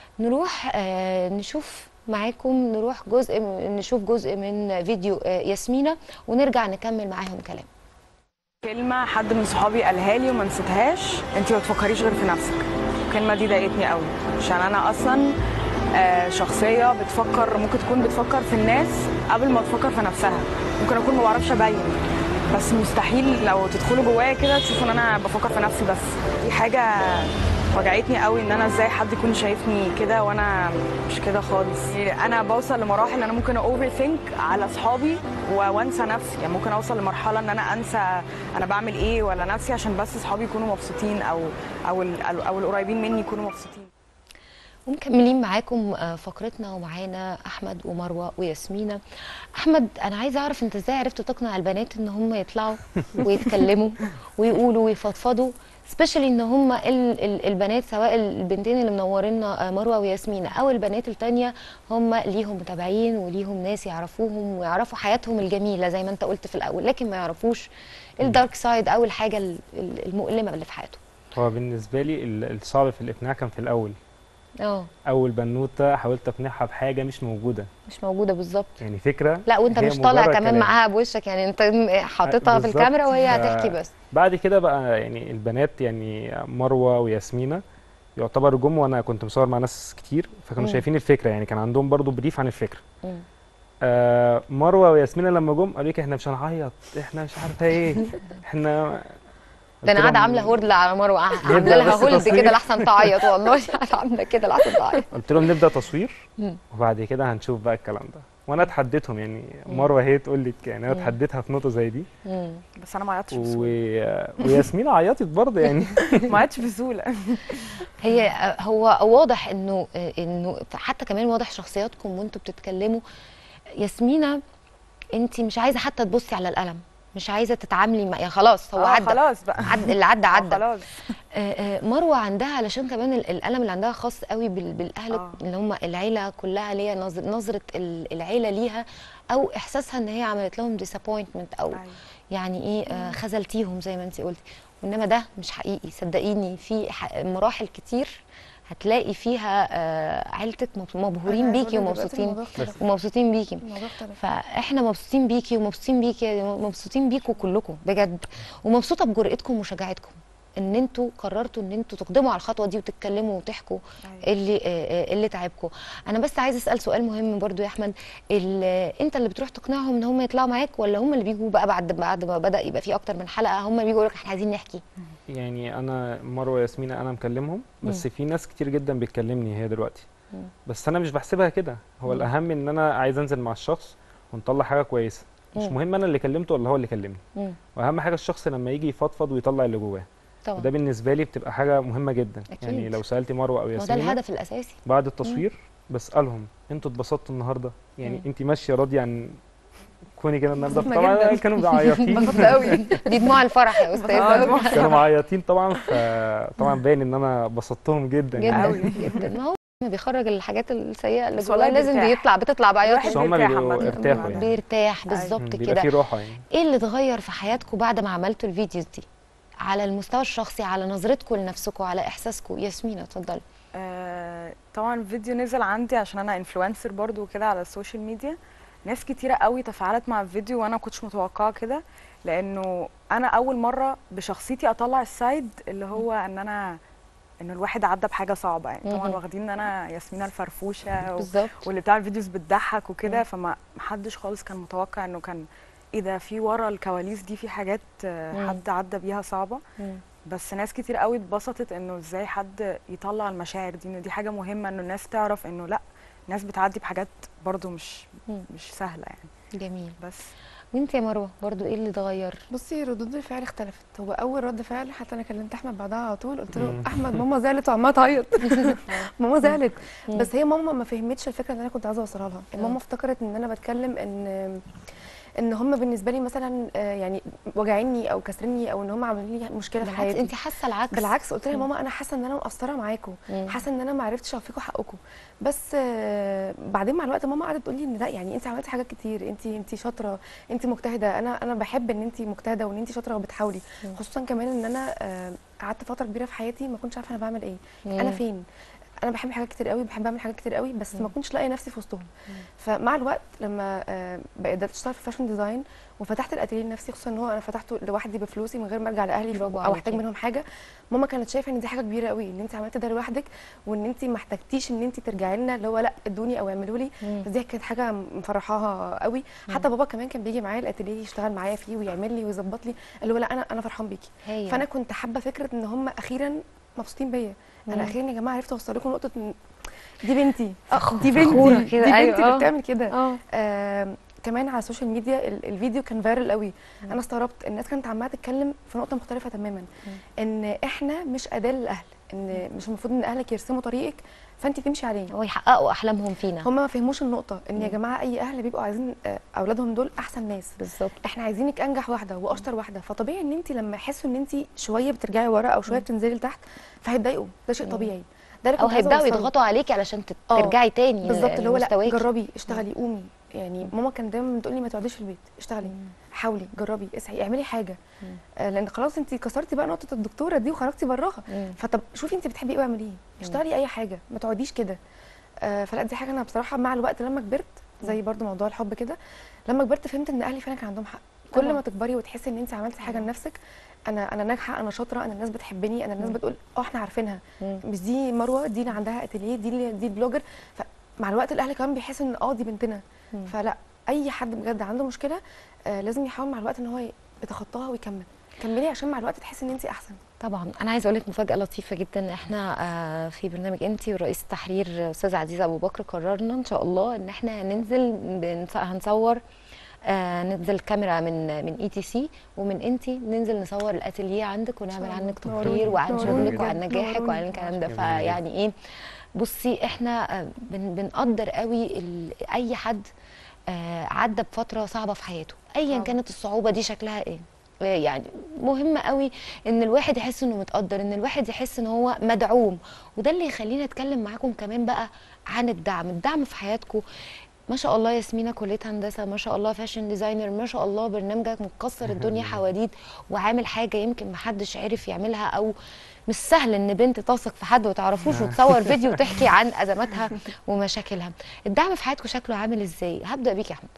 نروح آه، نشوف معاكم نروح جزء من- نشوف جزء من فيديو آه، ياسمينة ونرجع نكمل معاهم كلام كلمه حد من صحابي قالها لي وما نسيتهاش انت ما تفكريش غير في نفسك الكلمه دي ضايقتني قوي عشان انا اصلا آه، شخصيه بتفكر ممكن تكون بتفكر في الناس قبل ما تفكر في نفسها ممكن اكون ما بعرفش ابين بس مستحيل لو تدخلوا جوايا كده تشوفوا ان انا بفكر في نفسي بس دي حاجه وجعتني قوي ان انا ازاي حد يكون شايفني كده وانا مش كده خالص يعني انا بوصل لمراحل ان انا ممكن اوفر ثينك على اصحابي و- وانسى نفسي يعني ممكن اوصل لمرحله ان انا انسى انا بعمل ايه ولا نفسي عشان بس اصحابي يكونوا مبسوطين او او ال- او القريبين مني يكونوا مبسوطين ومكملين معاكم آه، فقرتنا ومعانا احمد ومروه وياسمينه احمد انا عايزه اعرف انت ازاي عرفت تقنع البنات ان هم يطلعوا ويتكلموا ويقولوا ويفضفضوا سبيشالي ان هم ال- ال- البنات سواء البنتين اللي منورينا آه، مروه وياسمين او البنات التانية هم ليهم متابعين وليهم ناس يعرفوهم ويعرفوا حياتهم الجميله زي ما انت قلت في الاول لكن ما يعرفوش الدارك سايد او الحاجه ال- ال- المؤلمه اللي في حياتهم هو بالنسبه لي ال- الصعب في الاقناع كان في الاول اه اول بنوته حاولت اقنعها بحاجه مش موجوده مش موجوده بالظبط يعني فكره لا وانت هي مش طالع مجرد كمان كلام. معاها بوشك يعني انت م- حاططها في بالظبط. الكاميرا وهي ف- هتحكي بس بعد كده بقى يعني البنات يعني مروه وياسمينه يعتبر جم وانا كنت مصور مع ناس كتير فكانوا مم. شايفين الفكره يعني كان عندهم برضو بريف عن الفكره مم. آه مروه وياسمينه لما جم قالوا لي احنا مش هنعيط احنا مش عارفه ايه احنا ده انا قلت قاعده لهم- عامله هورد على مروه عامله نبدأ لها بس هولد تصوير. كده لحسن تعيط والله عامله كده لحسن تعيط قلت لهم نبدا تصوير مم. وبعد كده هنشوف بقى الكلام ده وانا اتحديتهم يعني مروه هي تقول لي يعني انا مم. اتحديتها في نقطه زي دي بس انا ما عيطتش و... بسهوله وياسمين عيطت برضه يعني ما عيطتش بسهوله هي آه، هو واضح انه آه، انه حتى كمان واضح شخصياتكم وانتوا بتتكلموا ياسمينه انت مش عايزه حتى تبصي على القلم مش عايزه تتعاملي مع يعني خلاص هو آه، عدى خلاص بقى. عد اللي عدى آه، عدى خلاص آه، آه، مروه عندها علشان كمان ال- القلم اللي عندها خاص قوي بال- بالاهل آه. اللي هم العيله كلها ليها نظر- نظره ال- العيله ليها او احساسها ان هي عملت لهم ديسابوينتمنت او يعني ايه آه، خذلتيهم زي ما انت قلتي وانما ده مش حقيقي صدقيني في ح- مراحل كتير هتلاقي فيها آه، عيلتك مب- مبهورين عايزة بيكي أقول لك دلوقتي ومبسوطين الموضوع اختلف. ومبسوطين بيكي الموضوع اختلف. فاحنا مبسوطين بيكي ومبسوطين بيكي مبسوطين بيكوا كلكم بجد ومبسوطه بجرأتكم وشجاعتكم ان انتوا قررتوا ان انتوا تقدموا على الخطوه دي وتتكلموا وتحكوا اللي آه، آه، اللي تعبكم انا بس عايزه اسال سؤال مهم برضو يا احمد ال- انت اللي بتروح تقنعهم ان هم يطلعوا معاك ولا هم اللي بيجوا بقى بعد بعد ما بدا يبقى في اكتر من حلقه هم اللي بيجوا يقولوا لك احنا عايزين نحكي يعني انا مروه وياسمين انا مكلمهم بس مم. في ناس كتير جدا بتكلمني هي دلوقتي مم. بس انا مش بحسبها كده هو مم. الاهم ان انا عايز انزل مع الشخص ونطلع حاجه كويسه مش مم. مهم انا اللي كلمته ولا هو اللي كلمني مم. واهم حاجه الشخص لما يجي يفضفض ويطلع اللي جواه طبعا وده بالنسبه لي بتبقى حاجه مهمه جدا أكيد. يعني لو سالتي مروه او ما هو ده ياسمين الهدف الاساسي بعد التصوير بسالهم انتوا اتبسطتوا النهارده يعني مم. انت ماشيه راضيه عن كوني كده النهارده انبسطنا طبعا جداً. كانوا معيطين انبسطت قوي دي دموع الفرح يا استاذ كانوا معيطين طبعا فطبعا باين ان انا بسطتهم جدا جدا يعني جدا ما هو بيخرج الحاجات السيئه اللي بس جواه والله لازم بيرتاح. بيطلع بتطلع بعياط الواحد بس هم بيرتاح بيبقوا عامة ارتاحوا يعني بيرتاح مم، بالظبط بيبقى كده في راحه يعني ايه اللي اتغير في حياتكم بعد ما عملتوا الفيديوز دي على المستوى الشخصي على نظرتكم لنفسكم على احساسكم ياسمين اتفضلي آه، طبعا الفيديو نزل عندي عشان انا انفلونسر برضو وكده على السوشيال ميديا ناس كتيرة قوي تفاعلت مع الفيديو وانا كنتش متوقعه كده لانه انا اول مره بشخصيتي اطلع السايد اللي هو ان انا ان الواحد عدى بحاجه صعبه يعني طبعا مهم. واخدين ان انا ياسمينة الفرفوشه و... بالظبط. واللي بتعمل فيديوز بتضحك وكده مم. فما محدش خالص كان متوقع انه كان ايه ده في ورا الكواليس دي في حاجات آه، مم. حد عدى بيها صعبه بس ناس كتير قوي اتبسطت انه ازاي حد يطلع المشاعر دي انه دي حاجه مهمه انه الناس تعرف انه لا ناس بتعدي بحاجات برضو مش مم. مش سهله يعني جميل بس وانت يا مروه برضو ايه اللي اتغير بصي ردود الفعل اختلفت هو اول رد فعل حتى انا كلمت احمد بعدها على طول قلت له مم. احمد ماما زعلت وعماله تعيط ماما زعلت مم. بس هي ماما ما فهمتش الفكره اللي انا كنت عايزه اوصلها لها مم. ماما افتكرت ان انا بتكلم ان ان هم بالنسبه لي مثلا آه، يعني واجعيني او كسرني او ان هم عاملين لي مشكله في بالعكس حياتي انت حاسه العكس بالعكس قلت لها يا مم. ماما انا حاسه ان انا مقصره معاكم مم. حاسه ان انا ما عرفتش اوفيكم حقكم بس آه، بعدين مع الوقت ماما قعدت تقول لي ان لا يعني انت عملتي حاجات كتير انت انت شاطره انت مجتهده انا انا بحب ان انت مجتهده وان انت شاطره وبتحاولي مم. خصوصا كمان ان انا آه، قعدت فتره كبيره في حياتي ما كنتش عارفه انا بعمل ايه انا مم. فين انا بحب حاجات كتير قوي بحب اعمل حاجات كتير قوي بس مم. ما كنتش لاقيه نفسي في وسطهم فمع الوقت لما آه، بقيت بدات اشتغل في فاشن ديزاين وفتحت الاتيليه لنفسي خصوصا ان هو انا فتحته لوحدي بفلوسي من غير ما ارجع لاهلي برافو او احتاج عليكي. منهم حاجه ماما كانت شايفه ان دي حاجه كبيره قوي ان انت عملتي ده لوحدك وان انت ما احتاجتيش ان انت ترجعي لنا اللي هو لا ادوني او اعملوا لي مم. بس دي كانت حاجه مفرحاها قوي حتى بابا كمان كان بيجي معايا الاتيليه يشتغل معايا فيه ويعمل لي ويظبط لي اللي هو لا انا انا فرحان بيكي هي. فانا كنت حابه فكره ان هم اخيرا مبسوطين بيا مم. انا اخيرا يا جماعه عرفت اوصل لكم نقطه إن دي بنتي آه، فخ- دي بنتي فخورة دي كده، بنتي أيوة، اللي آه. بتعمل كده آه. آم، كمان على السوشيال ميديا ال- الفيديو كان فايرال قوي انا استغربت الناس كانت عماله تتكلم في نقطه مختلفه تماما ان احنا مش اداه للاهل ان مش المفروض ان اهلك يرسموا طريقك فانت تمشي عليه ويحققوا احلامهم فينا هم ما فهموش النقطه ان يا مم. جماعه اي اهل بيبقوا عايزين آه، اولادهم دول احسن ناس بالظبط احنا عايزينك انجح واحده واشطر واحده فطبيعي ان انت لما يحسوا ان انت شويه بترجعي ورا او شويه بتنزلي لتحت فهيتضايقوا ده شيء مم. طبيعي ده اللي او كنت عايزة هيبداوا أوصله. يضغطوا عليكي علشان تت- آه، ترجعي تاني بالظبط اللي هو لا لمستواكي. جربي اشتغلي قومي يعني ماما كانت دايما بتقول لي ما تقعديش في البيت اشتغلي حاولي جربي اسعي اعملي حاجه آه لان خلاص انت كسرتي بقى نقطه الدكتوره دي وخرجتي براها فطب شوفي انت بتحبي ايه واعملي ايه اشتغلي اي حاجه ما تقعديش كده آه فلا دي حاجه انا بصراحه مع الوقت لما كبرت زي برضو موضوع الحب كده لما كبرت فهمت ان اهلي فعلا كان عندهم حق كل طبعاً. ما تكبري وتحسي ان انت عملتي حاجه لنفسك انا انا ناجحه انا شاطره انا الناس بتحبني انا الناس مم. بتقول اه احنا عارفينها مم. مش دي مروه دي اللي عندها اتيليه دي اللي دي بلوجر فمع الوقت الاهل كمان بيحسوا ان اه دي بنتنا مم. فلا اي حد بجد عنده مشكله آه لازم يحاول مع الوقت ان هو يتخطاها ويكمل كملي عشان مع الوقت تحسي ان انت احسن طبعا انا عايزه اقول لك مفاجاه لطيفه جدا احنا آه، في برنامج انتي ورئيس التحرير استاذه عزيزه ابو بكر قررنا ان شاء الله ان احنا هننزل بنص- هنصور آه ننزل كاميرا من من اي تي سي ومن انتي ننزل نصور الاتيليه عندك ونعمل الله. عنك نوروني. تقرير وعن نوروني شغلك بجد. وعن نجاحك نوروني. وعن الكلام ده جميل. فيعني ايه بصي احنا آه، بن بنقدر قوي ال- اي حد آه، عدى بفتره صعبه في حياته ايا كانت الصعوبه دي شكلها ايه آه، يعني مهم قوي ان الواحد يحس انه متقدر ان الواحد يحس ان هو مدعوم وده اللي يخلينا اتكلم معاكم كمان بقى عن الدعم الدعم في حياتكم ما شاء الله ياسمينة كلية هندسة ما شاء الله فاشن ديزاينر ما شاء الله برنامجك مكسر الدنيا حواديت وعامل حاجة يمكن محدش عرف يعملها أو مش سهل ان بنت تثق في حد وتعرفوش وتصور فيديو وتحكي عن ازماتها ومشاكلها الدعم في حياتكم شكله عامل ازاي هبدا بيك يا احمد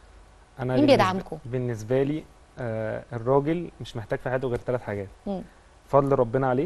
انا مين بالنسبة- بيدعمكم؟ بالنسبه لي آه الراجل مش محتاج في حياته غير ثلاث حاجات مم. فضل ربنا عليه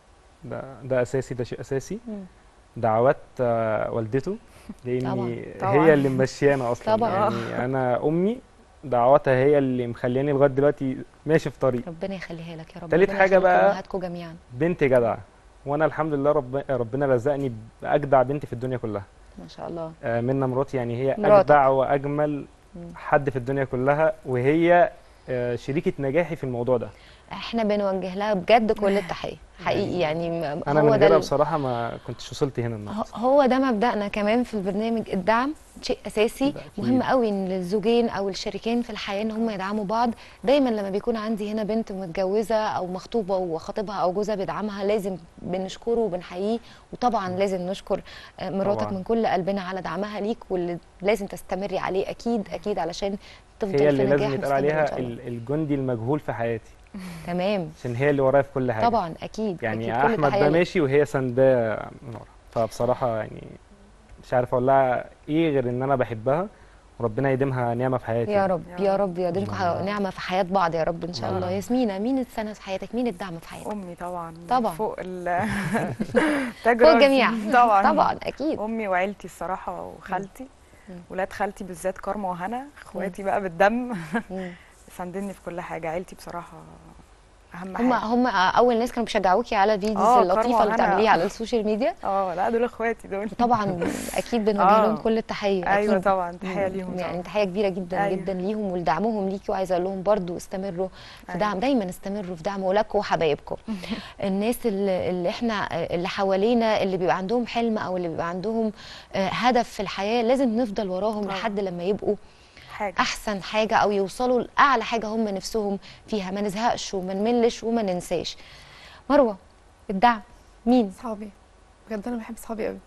ده ده اساسي ده شيء اساسي مم. دعوات آه والدته لاني طبعاً. طبعاً. هي اللي ممشيانا اصلا طبعاً. يعني انا امي دعواتها هي اللي مخلياني لغايه دلوقتي ماشي في طريق ربنا يخليها لك يا رب تالت ربنا حاجة يخليكم بقى- امهاتكم جميعا بنت جدعه وانا الحمد لله رب ربنا رزقني باجدع بنت في الدنيا كلها ما شاء الله آه، منى مراتي يعني هي مراتك. اجدع واجمل مم. حد في الدنيا كلها وهي آه، شريكه نجاحي في الموضوع ده احنا بنوجه لها بجد كل التحيه حقيقي يعني م- انا هو من ده غيرها ال- بصراحه ما كنتش وصلت هنا النهارده هو ده مبدأنا كمان في البرنامج الدعم شيء اساسي مهم قوي ان الزوجين او الشريكين في الحياه ان هم يدعموا بعض دايما لما بيكون عندي هنا بنت متجوزه او مخطوبه وخطيبها او جوزها بيدعمها لازم بنشكره وبنحييه وطبعا لازم نشكر آه، مراتك طبعاً. من كل قلبنا على دعمها ليك واللي لازم تستمري عليه اكيد اكيد علشان تفضل هي اللي في لازم نجاح يتقال مستمر إن عليها شاء الله. ال- الجندي المجهول في حياتي تمام عشان هي اللي ورايا في كل حاجه طبعا اكيد يعني أكيد. كل احمد تحية ده ليك. ماشي وهي سنداه من ورا فبصراحه يعني مش عارف اقول لها ايه غير ان انا بحبها وربنا يديمها نعمه في حياتي يا رب يا رب يديمكم نعمه في حياه بعض يا رب ان شاء يا الله رب. ياسمينة مين السنه في حياتك مين الدعم في حياتك امي طبعا طبعا فوق ال تاج فوق راسي. الجميع. طبعا طبعا اكيد امي وعيلتي الصراحه وخالتي ولاد خالتي بالذات كارما وهنا اخواتي بقى بالدم ساندني في كل حاجه عيلتي بصراحه اهم هم حاجه هم اول ناس كانوا بيشجعوكي على الفيديوز آه، اللطيفه كارما اللي وهنا. بتعمليها على السوشيال ميديا اه لا دول اخواتي دول طبعا اكيد بنوجه آه. لهم كل التحيه أيوة أكيد. طبعا، تحية مم. ليهم يعني طبعا. تحيه كبيره جدا أيوة. جدا ليهم ولدعمهم ليكي وعايزه اقول لهم برضو استمروا في أيوة. دعم دايما استمروا في دعم ولادكم وحبايبكم الناس اللي, اللي احنا اللي حوالينا اللي بيبقى عندهم حلم او اللي بيبقى عندهم آه، هدف في الحياه لازم نفضل وراهم طبعا. لحد لما يبقوا حاجة. احسن حاجه او يوصلوا لاعلى حاجه هم نفسهم فيها ما نزهقش وما نملش وما ننساش مروه الدعم مين صحابي بجد انا بحب صحابي قوي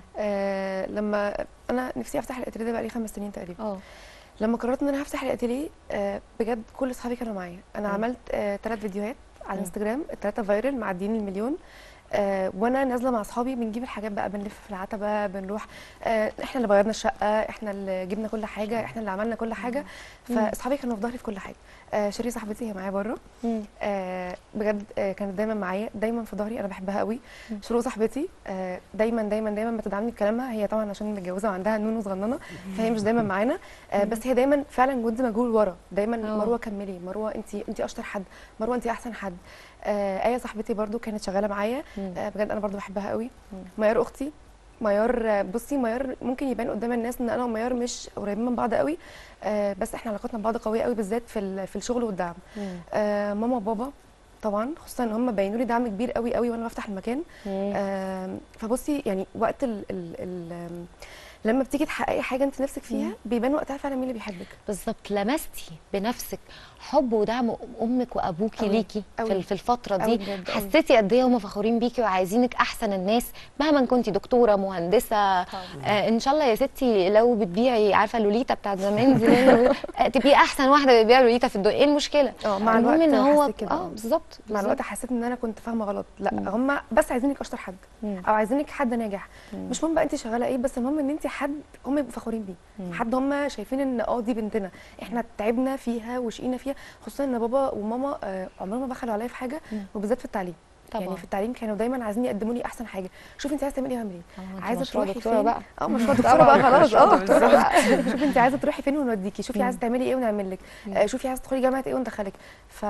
آه لما انا نفسي افتح الاتيليه ده بقالي خمس سنين تقريبا اه لما قررت ان انا هفتح الاتيليه آه بجد كل اصحابي كانوا معايا انا مم. عملت آه ثلاث فيديوهات على مم. الانستجرام الثلاثه فايرل معديين المليون آه وانا نازله مع اصحابي بنجيب الحاجات بقى بنلف في العتبه بنروح آه احنا اللي غيرنا الشقه احنا اللي جبنا كل حاجه احنا اللي عملنا كل حاجه مم. فاصحابي كانوا في ظهري في كل حاجه آه شيري صاحبتي هي معايا بره آه بجد آه كانت دايما معايا دايما في ظهري انا بحبها قوي شروق صاحبتي آه دايما دايما دايما بتدعمني بكلامها هي طبعا عشان متجوزه وعندها نونو صغننه فهي مش دايما معانا آه بس هي دايما فعلا جندي مجهول ورا دايما آه. مروه كملي مروه انت انت اشطر حد مروه انت احسن حد آه ايه صاحبتي برضو كانت شغاله معايا آه بجد انا برضو بحبها قوي ميار اختي ميار آه، بصي ميار ممكن يبان قدام الناس ان انا وميار مش قريبين من بعض قوي آه بس احنا علاقتنا ببعض قويه قوي بالذات في ال- في الشغل والدعم آه ماما وبابا طبعا خصوصا ان هم بينوا لي دعم كبير قوي قوي وانا بفتح المكان آه فبصي يعني وقت ال ال ال لما بتيجي تحققي حاجه انت نفسك فيها مم. بيبان وقتها فعلا مين اللي بيحبك بالظبط لمستي بنفسك حب ودعم امك وابوكي أوي، ليكي في أوي. ال- في الفتره أوي دي بجد، أوي. حسيتي قد ايه هم فخورين بيكي وعايزينك احسن الناس مهما كنتي دكتوره مهندسه آه ان شاء الله يا ستي لو بتبيعي عارفه لوليتا بتاعت زمان دي آه، تبقي احسن واحده بتبيع لوليتا في الدنيا ايه المشكله اه مع المهم الوقت ان هو حسيت كده اه بالظبط مع بالظبط. الوقت حسيت ان انا كنت فاهمه غلط لا هم بس عايزينك اشطر حد او عايزينك حد ناجح مش مهم بقى انت شغاله ايه بس المهم ان انت حد هم يبقوا فخورين بيه مم. حد هم شايفين ان اه دي بنتنا احنا تعبنا فيها وشقينا فيها خصوصا ان بابا وماما آه، عمرهم ما بخلوا عليا في حاجه وبالذات في التعليم طبعاً. يعني في التعليم كانوا دايما عايزين يقدموا لي احسن حاجه شوفي انت عايزه تعملي ايه واعملي ايه أنت عايزه مشروع تروحي دكتورة فين بقى. اه مشروع مم. دكتوره طبعاً، بقى خلاص مشروع اه دكتورة. شوفي انت عايزه تروحي فين ونوديكي شوفي مم. عايزه تعملي ايه ونعمل لك آه، شوفي عايزه تدخلي جامعه ايه وندخلك ف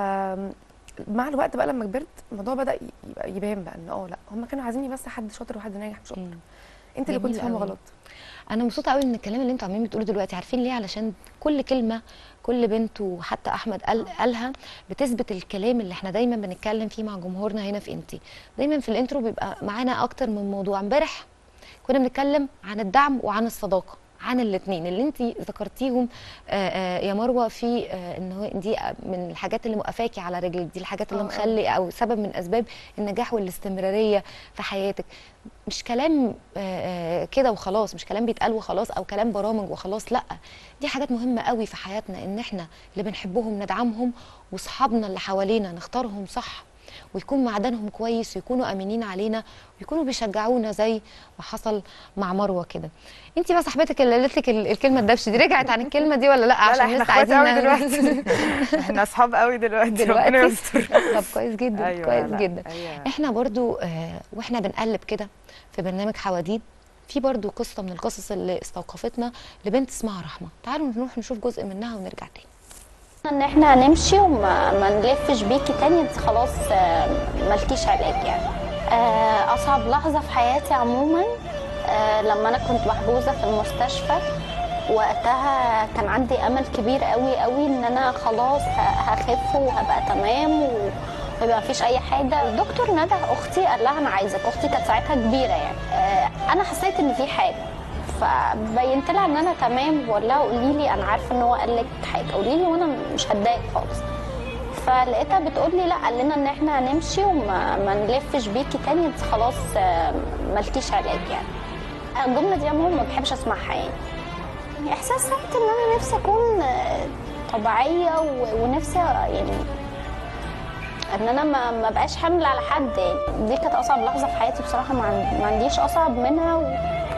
مع الوقت بقى لما كبرت الموضوع بدا يبقى يبان بقى ان اه لا هم كانوا عايزيني بس حد شاطر وحد ناجح مش اكتر انت اللي كنت جميل فاهمه قوي. غلط انا مبسوطه قوي من الكلام اللي انتوا عاملين بتقولوا دلوقتي عارفين ليه علشان كل كلمه كل بنت وحتى احمد قال قالها بتثبت الكلام اللي احنا دايما بنتكلم فيه مع جمهورنا هنا في انتي دايما في الانترو بيبقى معانا اكتر من موضوع امبارح كنا بنتكلم عن الدعم وعن الصداقه عن الاثنين اللي انت ذكرتيهم آه، آه، يا مروه في آه، ان هو دي من الحاجات اللي موقفاكي على رجلك دي الحاجات اللي آه، آه. مخلي او سبب من اسباب النجاح والاستمراريه في حياتك مش كلام آه، آه، كده وخلاص مش كلام بيتقال وخلاص او كلام برامج وخلاص لا دي حاجات مهمه قوي في حياتنا ان احنا اللي بنحبهم ندعمهم واصحابنا اللي حوالينا نختارهم صح ويكون معدنهم كويس ويكونوا امينين علينا ويكونوا بيشجعونا زي ما حصل مع مروه كده انت بقى صاحبتك اللي قالت لك ال- الكلمه الدبش دي رجعت عن الكلمه دي ولا لا لا لا عشان احنا لسه اخوات عايزين قوي دلوقتي احنا اصحاب قوي دلوقتي ربنا دلوقتي يستر طب كويس جدا أيوة، كويس لا، جدا أيوة. احنا برضو آه واحنا بنقلب كده في برنامج حواديت في برضو قصه من القصص اللي استوقفتنا لبنت اسمها رحمه تعالوا نروح نشوف جزء منها ونرجع تاني ان احنا هنمشي وما ما نلفش بيكي تاني انت خلاص آه، مالكيش علاج يعني آه، اصعب لحظه في حياتي عموما آه، لما انا كنت محجوزه في المستشفى وقتها كان عندي امل كبير قوي قوي ان انا خلاص ه- هخف وهبقى تمام و- ويبقى مفيش اي حاجه الدكتور ندى اختي قال لها انا عايزك اختي كانت ساعتها كبيره يعني آه، انا حسيت ان في حاجه فبينت لها ان انا تمام بقول لها قولي لي انا عارفه ان هو قال لك حاجه قولي لي وانا مش هتضايق خالص فلقيتها بتقول لي لا قال لنا ان احنا هنمشي وما ما نلفش بيكي تاني انت خلاص آه، مالكيش علاج يعني الجمله دي عموما ما بحبش اسمعها يعني احساس ساعتها ان انا نفسي اكون آه، طبيعيه و- ونفسي يعني ان انا ما ما بقاش حامل على حد يعني دي كانت اصعب لحظه في حياتي بصراحه ما عن- ما عنديش اصعب منها و...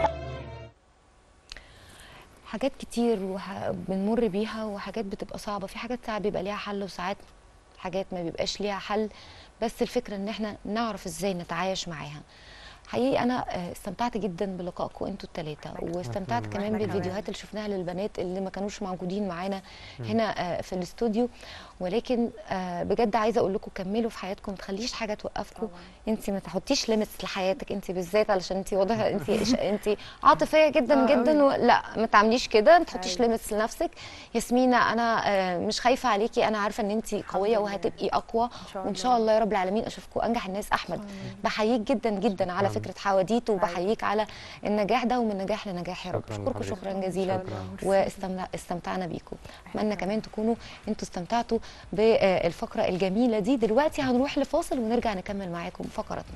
حاجات كتير وح- بنمر بيها وحاجات بتبقى صعبه في حاجات ساعات بيبقى ليها حل وساعات حاجات ما بيبقاش ليها حل بس الفكره ان احنا نعرف ازاي نتعايش معاها حقيقي انا آه، استمتعت جدا بلقائكم انتوا الثلاثه واستمتعت كمان وإحنا بالفيديوهات اللي شفناها للبنات اللي ما كانوش موجودين معانا مم. هنا آه، في الاستوديو ولكن آه، بجد عايزه اقول لكم كملوا في حياتكم ما تخليش حاجه توقفكم انت ما تحطيش ليميتس لحياتك انت بالذات علشان انت واضحه انت انت عاطفيه جدا آه، جدا أوي. و... لا ما تعمليش كده ما تحطيش أيوة. ليميتس لنفسك ياسمينه انا آه، مش خايفه عليكي انا عارفه ان انت قويه وهتبقي اقوى شاء وان شاء الله يا رب العالمين اشوفكم انجح الناس احمد بحييك جدا جدا على شكراً. فكره حواديت وبحييك على النجاح ده ومن نجاح لنجاح يا رب شكراً اشكركم لحضرتك. شكرا جزيلا شكراً. واستمتعنا بيكم اتمنى كمان تكونوا انتوا استمتعتوا بالفقره الجميله دي دلوقتي هنروح لفاصل ونرجع نكمل معاكم فقراتنا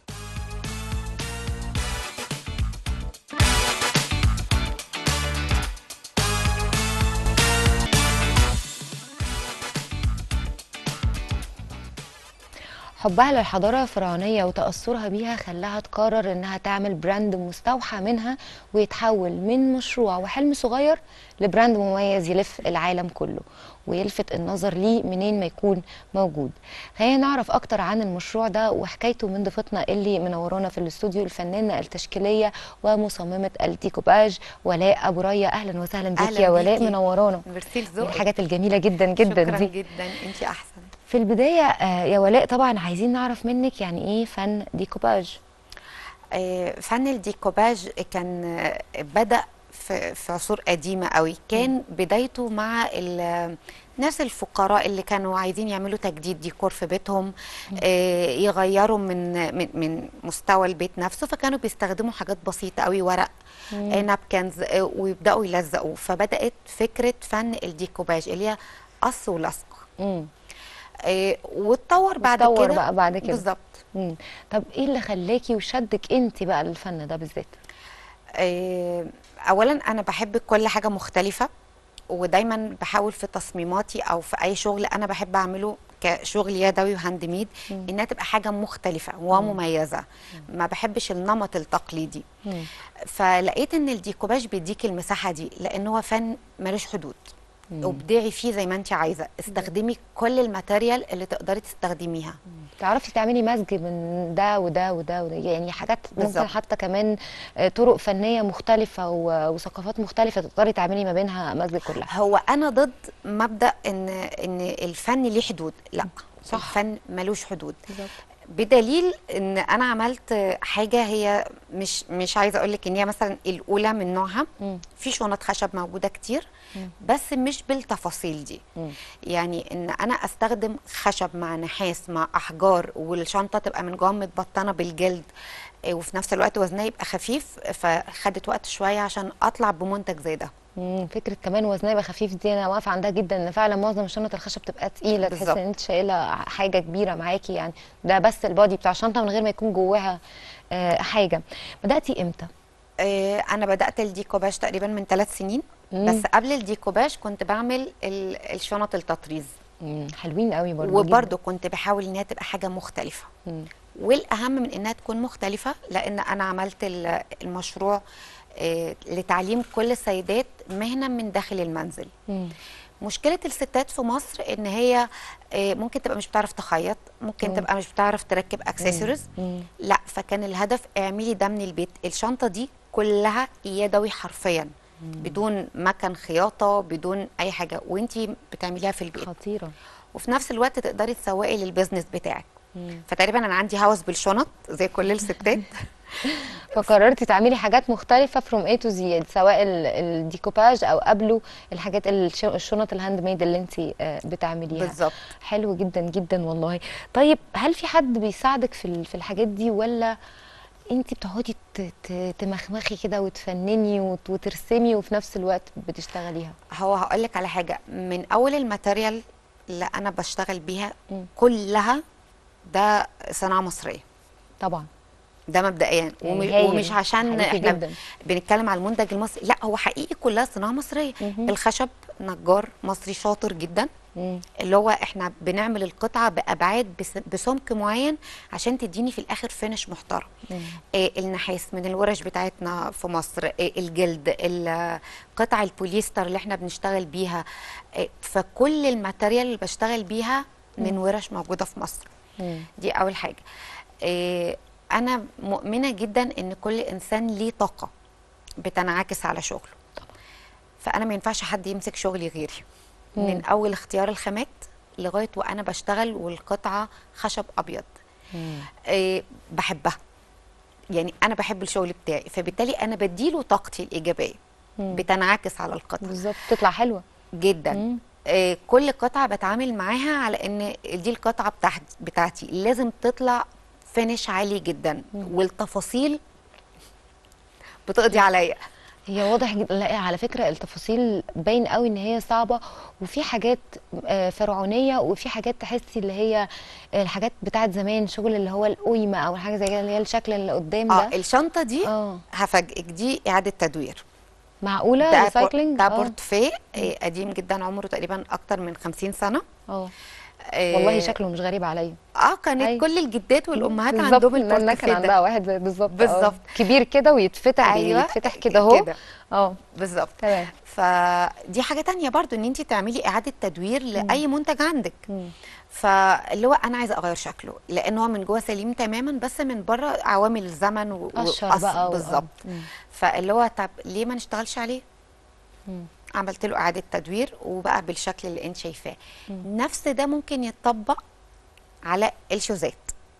حبها للحضارة الفرعونية وتأثرها بيها خلاها تقرر إنها تعمل براند مستوحى منها ويتحول من مشروع وحلم صغير لبراند مميز يلف العالم كله ويلفت النظر ليه منين ما يكون موجود خلينا نعرف أكتر عن المشروع ده وحكايته من ضيفتنا اللي منورانا في الاستوديو الفنانة التشكيلية ومصممة الديكوباج ولاء أبو ريا أهلا وسهلا بيك أهلاً يا ولاء بيكي. منورانا ميرسي من لذوقك الحاجات الجميلة جدا جدا شكرا دي جدا انت احسن في البدايه آه، يا ولاء طبعا عايزين نعرف منك يعني ايه فن ديكوباج آه، فن الديكوباج كان آه، بدأ في في عصور قديمة قوي كان بدايته مع ال- الناس الفقراء اللي كانوا عايزين يعملوا تجديد ديكور في بيتهم آه، يغيروا من من من مستوى البيت نفسه فكانوا بيستخدموا حاجات بسيطة قوي ورق مم. نابكنز ويبدأوا يلزقوا فبدأت فكرة فن الديكوباج اللي هي قص ولصق آه، واتطور بعد اتطور كده بقى بعد كده بالظبط مم. طب ايه اللي خلاكي وشدك انت بقى للفن ده بالذات آه، اولا انا بحب كل حاجه مختلفه ودايما بحاول في تصميماتي او في اي شغل انا بحب اعمله كشغل يدوي وهاند ميد انها تبقى حاجه مختلفه ومميزه ما بحبش النمط التقليدي فلقيت ان الديكوباج بيديك المساحه دي لان هو فن ملوش حدود وابدعي فيه زي ما انت عايزه استخدمي كل الماتيريال اللي تقدري تستخدميها تعرفي تعملي مزج من ده وده وده وده يعني حاجات ممكن بالظبط. حتى كمان آه، طرق فنيه مختلفه و- وثقافات مختلفه تقدري تعملي ما بينها مزج كلها هو انا ضد مبدا ان ان الفن ليه حدود لا صح الفن ملوش حدود بدليل ان انا عملت حاجه هي مش مش عايزه اقول لك ان هي مثلا الاولى من نوعها في شنط خشب موجوده كتير بس مش بالتفاصيل دي يعني ان انا استخدم خشب مع نحاس مع احجار والشنطه تبقى من جوه متبطنه بالجلد إيه، وفي نفس الوقت وزنها يبقى خفيف فخدت وقت شويه عشان اطلع بمنتج زي ده مم، فكره كمان وزنها يبقى خفيف دي انا واقفه عندها جدا ان فعلا معظم شنط الخشب بتبقى تقيله تحس بالظبط. ان انت شايله حاجه كبيره معاكي يعني ده بس البادي بتاع الشنطه من غير ما يكون جواها آه، حاجه بداتي امتى آه، انا بدات الديكوباج تقريبا من ثلاث سنين مم. بس قبل الديكوباج كنت بعمل ال- الشنط التطريز حلوين قوي برضه وبرضه كنت بحاول ان هي تبقى حاجه مختلفه والاهم من انها تكون مختلفه لان انا عملت ال- المشروع آه، لتعليم كل السيدات مهنه من داخل المنزل مم. مشكله الستات في مصر ان هي آه، ممكن تبقى مش بتعرف تخيط ممكن مم. تبقى مش بتعرف تركب اكسسوارز مم. لا فكان الهدف اعملي ده من البيت الشنطه دي كلها يدوي حرفيا بدون مكن خياطه بدون اي حاجه وانتي بتعمليها في البيت خطيره وفي نفس الوقت تقدري تسوقي للبيزنس بتاعك فتقريبا انا عندي هوس بالشنط زي كل الستات فقررتي تعملي حاجات مختلفة فروم اي تو زي سواء ال- الديكوباج او قبله الحاجات الش- الشنط الهاند ميد اللي انت بتعمليها بالظبط. حلو جدا جدا والله طيب هل في حد بيساعدك في ال- في الحاجات دي ولا انت بتقعدي ت- ت- تمخمخي كده وتفنني وت- وترسمي وفي نفس الوقت بتشتغليها هو هقول لك على حاجه من اول الماتيريال اللي انا بشتغل بيها كلها ده صناعه مصريه طبعا ده مبدئيا يعني وم- هايل. ومش عشان حقيقي احنا جداً. بنتكلم على المنتج المصري لا هو حقيقي كلها صناعه مصريه الخشب نجار مصري شاطر جدا اللي هو احنا بنعمل القطعه بابعاد بس- بسمك معين عشان تديني في الاخر فينش محترم آه، النحاس من الورش بتاعتنا في مصر آه، الجلد ال- قطع البوليستر اللي احنا بنشتغل بيها آه، فكل الماتيريال اللي بشتغل بيها من مم. ورش موجوده في مصر دي اول حاجه آه، انا مؤمنه جدا ان كل انسان ليه طاقه بتنعكس على شغله فانا ما ينفعش حد يمسك شغلي غيري مم. من اول اختيار الخامات لغايه وانا بشتغل والقطعه خشب ابيض آه، بحبها يعني انا بحب الشغل بتاعي فبالتالي انا بديله طاقتي الايجابيه مم. بتنعكس على القطعه بالظبط تطلع حلوه جدا آه كل قطعه بتعامل معاها على ان دي القطعه بتاعت بتاعتي لازم تطلع فينش عالي جدا والتفاصيل بتقضي عليا هي واضح جدا لا على فكره التفاصيل باين قوي ان هي صعبه وفي حاجات آه، فرعونيه وفي حاجات تحسي اللي هي الحاجات بتاعت زمان شغل اللي هو القيمه او حاجه زي كده اللي هي الشكل اللي قدام اه ده الشنطه دي هفاجئك دي اعاده تدوير معقوله ده بور- ريسايكلينج ده بورتفيه آه، قديم جدا عمره تقريبا اكتر من 50 سنه اه آه، والله شكله مش غريب عليا اه كانت أي. كل الجدات والامهات بالظبط، عندهم إن انا البورتفيه كان عندها ده واحد زي بالظبط آه. بالظبط. كبير كده ويتفتح أيوة، يتفتح كده اهو كده. اه بالظبط تمام فدي حاجه تانية برضو ان انت تعملي اعاده تدوير لاي منتج عندك فاللي هو انا عايزه اغير شكله لان هو من جوه سليم تماما بس من بره عوامل الزمن و- قشر وقص- بقى و- بالظبط مم. فاللي هو طب ليه ما نشتغلش عليه عملت له اعاده تدوير وبقى بالشكل اللي انت شايفاه نفس ده ممكن يتطبق على الشوزات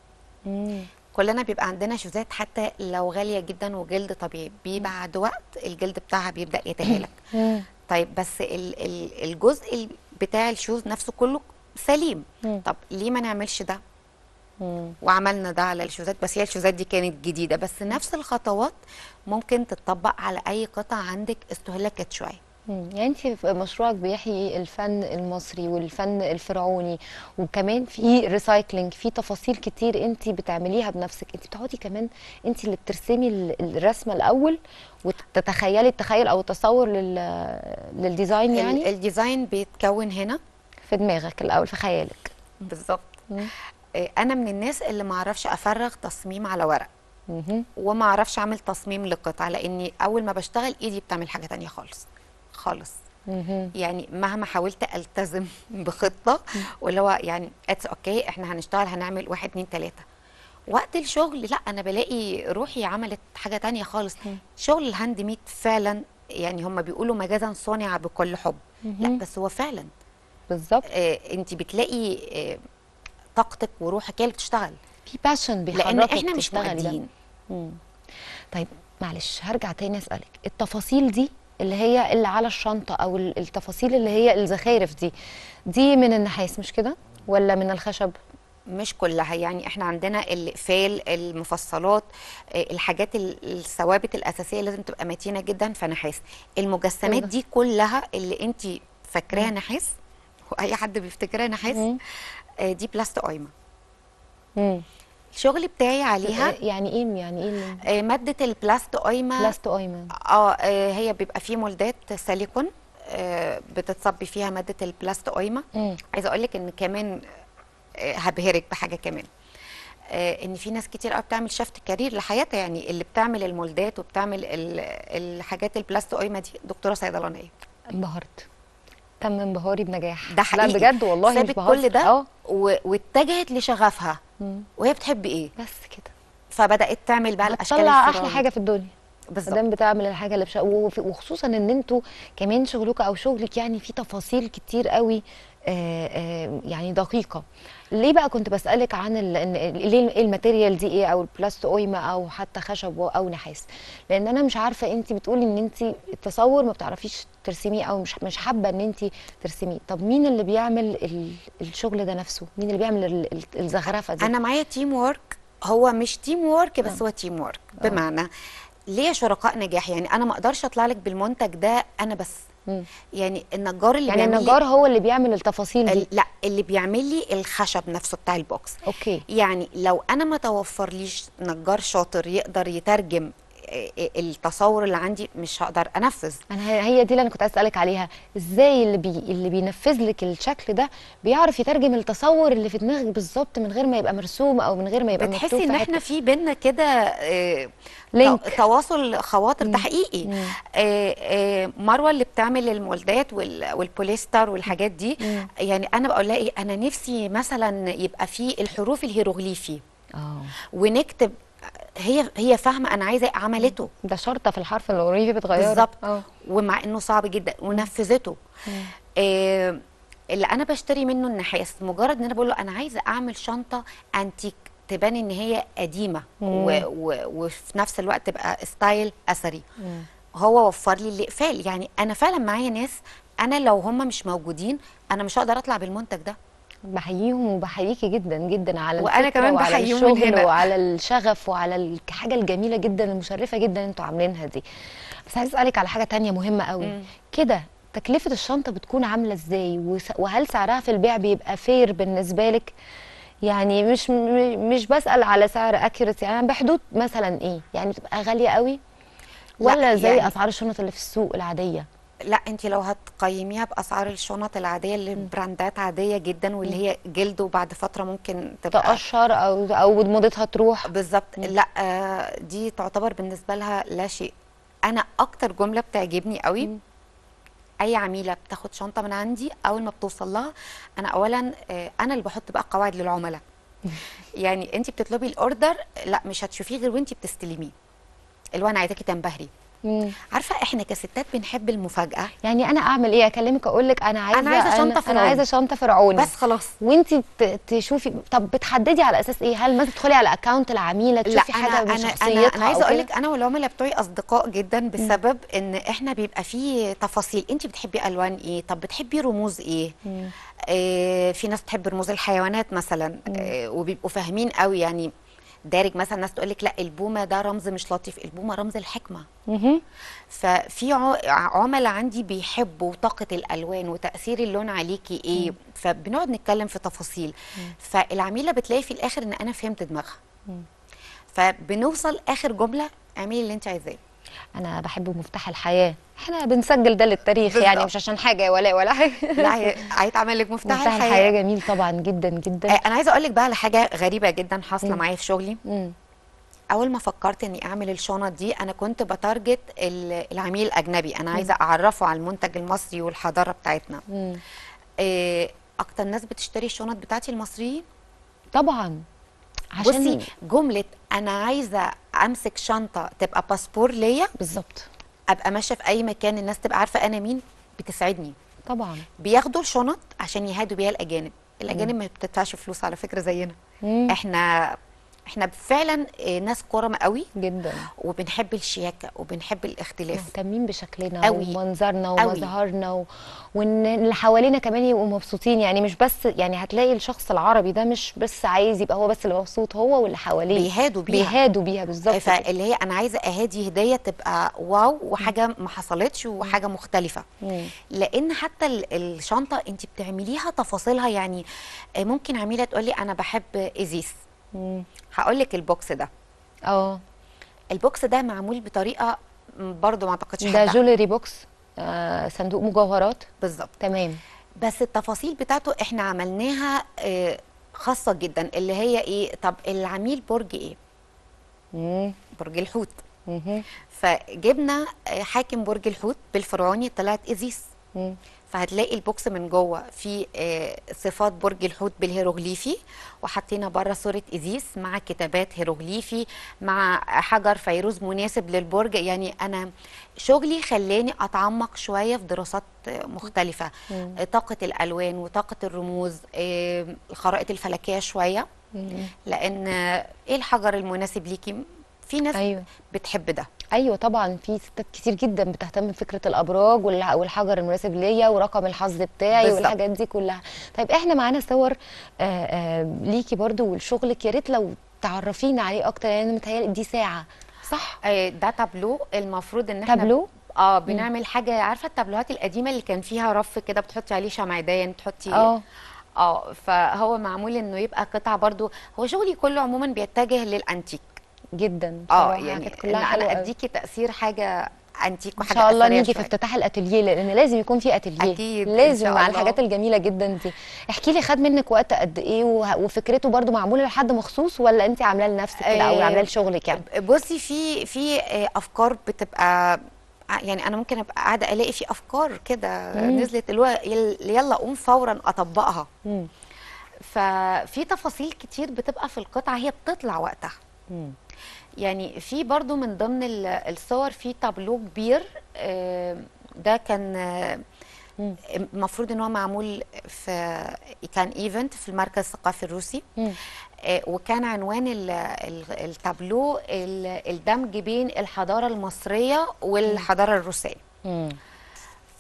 كلنا بيبقى عندنا شوزات حتى لو غاليه جدا وجلد طبيعي بي بعد وقت الجلد بتاعها بيبدا يتهالك طيب بس ال ال الجزء ال- بتاع الشوز نفسه كله سليم طب ليه ما نعملش ده وعملنا ده على الشوزات بس هي الشوزات دي كانت جديده بس نفس الخطوات ممكن تتطبق على اي قطعه عندك استهلكت شويه مم. يعني انت في مشروعك بيحيي الفن المصري والفن الفرعوني وكمان في ريسايكلينج في تفاصيل كتير انت بتعمليها بنفسك انت بتقعدي كمان انت اللي بترسمي ال- الرسمه الاول وتتخيلي التخيل او التصور لل للديزاين ال- يعني الديزاين بيتكون هنا في دماغك الاول في خيالك بالظبط آه، انا من الناس اللي ما اعرفش افرغ تصميم على ورق وما اعرفش اعمل تصميم لقطعه لاني اول ما بشتغل ايدي بتعمل حاجه تانية خالص خالص يعني مهما حاولت التزم بخطه واللي هو يعني اتس اوكي احنا هنشتغل هنعمل واحد اتنين تلاته وقت الشغل لا انا بلاقي روحي عملت حاجه تانية خالص شغل الهاند ميد فعلا يعني هم بيقولوا مجازا صنع بكل حب لا بس هو فعلا بالظبط آه انت بتلاقي آه طاقتك وروحك هي اللي بتشتغل في باشن بيحركك لان احنا مش تشتغلي ده. مؤدين مم. طيب معلش هرجع تاني اسالك التفاصيل دي اللي هي اللي على الشنطه او ال- التفاصيل اللي هي الزخارف دي دي من النحاس مش كده ولا من الخشب مش كلها يعني احنا عندنا الاقفال المفصلات آه، الحاجات ال- الثوابت الاساسيه لازم تبقى متينه جدا فنحاس المجسمات ده. دي كلها اللي انت فاكراها نحاس واي حد بيفتكرها نحاس آه، دي بلاست اويما الشغل بتاعي عليها يعني ايه يعني ايه اللي- آه، ماده البلاست اويما بلاست اويما اه آه، هي بيبقى فيه مولدات سيليكون آه، بتتصبي فيها ماده البلاست اويما عايزه اقول لك ان كمان آه، هبهرك بحاجه كمان آه، ان في ناس كتير قوي بتعمل شفت كارير لحياتها يعني اللي بتعمل المولدات وبتعمل ال- الحاجات البلاست اويما دي دكتوره صيدلانيه انبهرت تم انبهاري بنجاح ده حقيقي لا بجد والله مش سابت بهزر كل ده اه و- واتجهت لشغفها وهي بتحب ايه بس كده فبدات تعمل بقى الاشكال طلع احلى الفرعونية. حاجه في الدنيا بالظبط مادام بتعمل الحاجه اللي بش... وف- وخصوصا ان انتوا كمان شغلكم او شغلك يعني في تفاصيل كتير قوي آه آه يعني دقيقه ليه بقى كنت بسالك عن ال... إن- ليه إيه الماتيريال دي ايه او البلاست اويما او حتى خشب او نحاس لان انا مش عارفه انت بتقولي ان انت التصور ما بتعرفيش ترسميه او مش مش حابه ان انت ترسميه طب مين اللي بيعمل ال... الشغل ده نفسه مين اللي بيعمل ال... ال- الزخرفه دي انا معايا تيم وورك هو مش تيم وورك بس هو تيم وورك بمعنى ليا شركاء نجاح يعني انا ما اقدرش اطلع لك بالمنتج ده انا بس يعني النجار اللي يعني بيعمل لي- النجار هو اللي بيعمل التفاصيل دي ال- لا اللي بيعمل لي الخشب نفسه بتاع البوكس اوكي يعني لو انا ما توفرليش نجار شاطر يقدر يترجم آه، آه، التصور اللي عندي مش هقدر انفذ انا هي- هي دي اللي انا كنت اسالك عليها ازاي اللي بي اللي بينفذ لك الشكل ده بيعرف يترجم التصور اللي في دماغك بالظبط من غير ما يبقى مرسوم او من غير ما يبقى مكتوب بتحسي ان في احنا حتة. في بينا كده آه، لينك. تو- تواصل خواطر ده حقيقي آه، آه، مروه اللي بتعمل المولدات وال- والبوليستر والحاجات دي يعني انا بقول لها ايه انا نفسي مثلا يبقى في الحروف الهيروغليفي اه ونكتب هي هي فاهمه انا عايزه إيه، عملته ده شرطه في الحرف الهيروغليفي بتغيره بالظبط ومع انه صعب جدا ونفذته آه اللي انا بشتري منه النحاس مجرد ان انا بقول له انا عايزه اعمل شنطه انتيك تبان ان هي قديمه و و وفي نفس الوقت تبقى ستايل اثري هو وفر لي الاقفال يعني انا فعلا معايا ناس انا لو هم مش موجودين انا مش هقدر اطلع بالمنتج ده بحييهم وبحييكي جدا جدا على وأنا الفكرة كمان وعلى بحييهم الشغل هنا. وعلى الشغف وعلى الحاجه الجميله جدا المشرفه جدا انتوا عاملينها دي بس عايز اسالك على حاجه تانية مهمه قوي مم. كده تكلفه الشنطه بتكون عامله ازاي وس- وهل سعرها في البيع بيبقى فير بالنسبه لك يعني مش م- مش بسال على سعر اكيوريت يعني بحدود مثلا ايه يعني بتبقى غاليه قوي لا، ولا زي يعني- اسعار الشنط اللي في السوق العاديه لا انت لو هتقيميها باسعار الشنط العاديه اللي براندات عاديه جدا واللي هي جلد وبعد فتره ممكن تبقى تقشر او او موضتها تروح بالظبط لا آه، دي تعتبر بالنسبه لها لا شيء انا اكتر جمله بتعجبني قوي اي عميله بتاخد شنطه من عندي اول ما بتوصل لها انا اولا آه، انا اللي بحط بقى قواعد للعملاء يعني انت بتطلبي الاوردر لا مش هتشوفيه غير وانت بتستلميه اللي هو انا عايزاكي تنبهري عارفه احنا كستات بنحب المفاجاه يعني انا اعمل ايه اكلمك اقول لك انا عايزه أنا عايزة شنطة انا فرعوني. عايزه شنطه فرعوني بس خلاص وانت تشوفي طب بتحددي على اساس ايه هل مثلا تدخلي على اكونت العميله تشوفي لا حاجه انا من انا شخصيتها انا, أنا عايزه أو اقول كده؟ لك انا والعملاء بتوعي اصدقاء جدا بسبب ان احنا بيبقى فيه تفاصيل انت بتحبي الوان ايه طب بتحبي رموز ايه مم. آه في ناس تحب رموز الحيوانات مثلا آه وبيبقوا فاهمين قوي يعني دارج مثلا ناس تقول لك لا البومه ده رمز مش لطيف البومه رمز الحكمه مهم. ففي ع- عملاء عندي بيحبوا طاقة الألوان وتأثير اللون عليكي إيه فبنقعد نتكلم في تفاصيل فالعميلة بتلاقي في الآخر إن أنا فهمت دماغها فبنوصل آخر جملة اعملي اللي أنت عايزاه انا بحب مفتاح الحياه احنا بنسجل ده للتاريخ بالظبط. يعني مش عشان حاجه يا ولاء ولا حاجه لا هي- هيتعمل لك مفتاح, مفتاح الحياه جميل طبعا جدا جدا آه، انا عايزه اقول لك بقى على حاجه غريبه جدا حاصله مم. معايا في شغلي مم. اول ما فكرت اني اعمل الشنط دي انا كنت بتارجت ال- العميل الاجنبي انا عايزه اعرفه على المنتج المصري والحضاره بتاعتنا مم. آه، اكتر ناس بتشتري الشنط بتاعتي المصريين طبعا عشان بصي جمله انا عايزه امسك شنطه تبقى باسبور ليا بالظبط ابقى ماشيه في اي مكان الناس تبقى عارفه انا مين بتسعدني طبعا بياخدوا الشنط عشان يهادوا بيها الاجانب الاجانب ما بتدفعش فلوس على فكره زينا مم. احنا احنا فعلا آه، ناس كرم قوي جدا وبنحب الشياكه وبنحب الاختلاف مهتمين بشكلنا قوي. ومنظرنا قوي. ومظهرنا و... وان اللي حوالينا كمان يبقوا مبسوطين يعني مش بس يعني هتلاقي الشخص العربي ده مش بس عايز يبقى هو بس اللي مبسوط هو واللي حواليه بيهادوا بيها. بيهادوا بيها بالظبط كده. فاللي هي انا عايزه اهادي هديه تبقى واو وحاجه ما حصلتش وحاجه مختلفه مم. لان حتى ال- الشنطه انت بتعمليها تفاصيلها يعني آه، ممكن عميله تقول لي انا بحب ازيس مم. هقول لك البوكس ده اه البوكس ده معمول بطريقه م، برضو ما اعتقدش ده حد جولري بوكس آه صندوق مجوهرات بالظبط تمام بس التفاصيل بتاعته احنا عملناها آه، خاصه جدا اللي هي ايه طب العميل برج ايه مم. برج الحوت مهم. فجبنا آه، حاكم برج الحوت بالفرعوني طلعت ازيس مم. فهتلاقي البوكس من جوه فيه آه، صفات برج الحوت بالهيروغليفي وحطينا بره صوره ازيس مع كتابات هيروغليفي مع حجر فيروز مناسب للبرج يعني انا شغلي خلاني اتعمق شويه في دراسات آه، مختلفه مم. آه، طاقه الالوان وطاقه الرموز آه، الخرائط الفلكيه شويه مم. لان آه، ايه الحجر المناسب ليكي في ناس أيوة. بتحب ده ايوه طبعا في ستات كتير جدا بتهتم بفكره الابراج والع- والحجر المناسب ليا ورقم الحظ بتاعي بالظبط. والحاجات دي كلها طيب احنا معانا صور آه آه ليكي برضو ولشغلك يا ريت لو تعرفينا عليه اكتر لان متهيألي دي ساعه صح آه، ده تابلو المفروض ان احنا تابلو؟ اه بنعمل حاجه عارفه التابلوهات القديمه اللي كان فيها رف كده بتحطي عليه شمعدان تحطي اه. اه فهو معمول انه يبقى قطعه برضو هو شغلي كله عموما بيتجه للانتيك جدا اه بصراحة يعني كانت ان كلها حلوة انا قوي. اديكي تاثير حاجه انتيك ان وحاجه شاء الله أثرية نيجي في شوية. افتتاح الاتelier لان لازم يكون في اتelier أكيد، إن لازم شاء مع الله. الحاجات الجميله جدا دي احكي لي خد منك وقت قد ايه وه- وفكرته برضو معموله لحد مخصوص ولا انت عاملاه لنفسك كده او آه، عاملاه لشغلك يعني بصي في في آه، افكار بتبقى ع- يعني انا ممكن ابقى قاعده الاقي في افكار كده مم. نزلت اللي هو يل- يلا اقوم فورا اطبقها مم. ففي تفاصيل كتير بتبقى في القطعه هي بتطلع وقتها مم. يعني في برضو من ضمن ال- الصور في تابلو كبير آه، ده كان آه، المفروض ان هو معمول في كان ايفنت في المركز الثقافي الروسي مم. آه، وكان عنوان ال- ال- التابلو ال- الدمج بين الحضاره المصريه والحضاره الروسيه مم. ف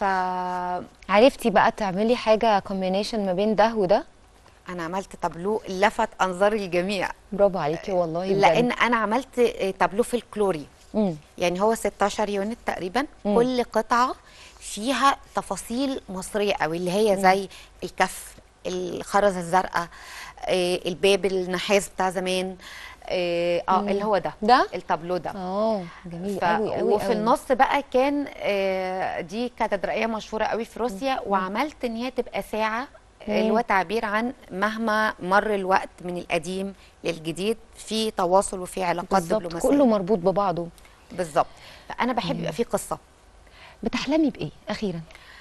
عرفتي بقى تعملي حاجه كومبينيشن ما بين ده وده انا عملت تابلو لفت انظار الجميع برافو عليكي والله بجد. لان انا عملت آه، تابلو فلكلوري مم. يعني هو 16 يونت تقريبا مم. كل قطعه فيها تفاصيل مصريه قوي اللي هي زي الكف الخرزه الزرقاء آه، الباب النحاس بتاع زمان اه آه، مم. اللي هو ده ده التابلو ده اه جميل ف... قوي قوي وفي قوي. النص بقى كان آه، دي كاتدرائيه مشهوره قوي في روسيا وعملت ان هي تبقى ساعه مم. اللي هو تعبير عن مهما مر الوقت من القديم للجديد في تواصل وفي علاقات بالظبط دبلوماسيه كله مربوط ببعضه بالظبط فانا بحب يبقى في قصه بتحلمي بايه اخيرا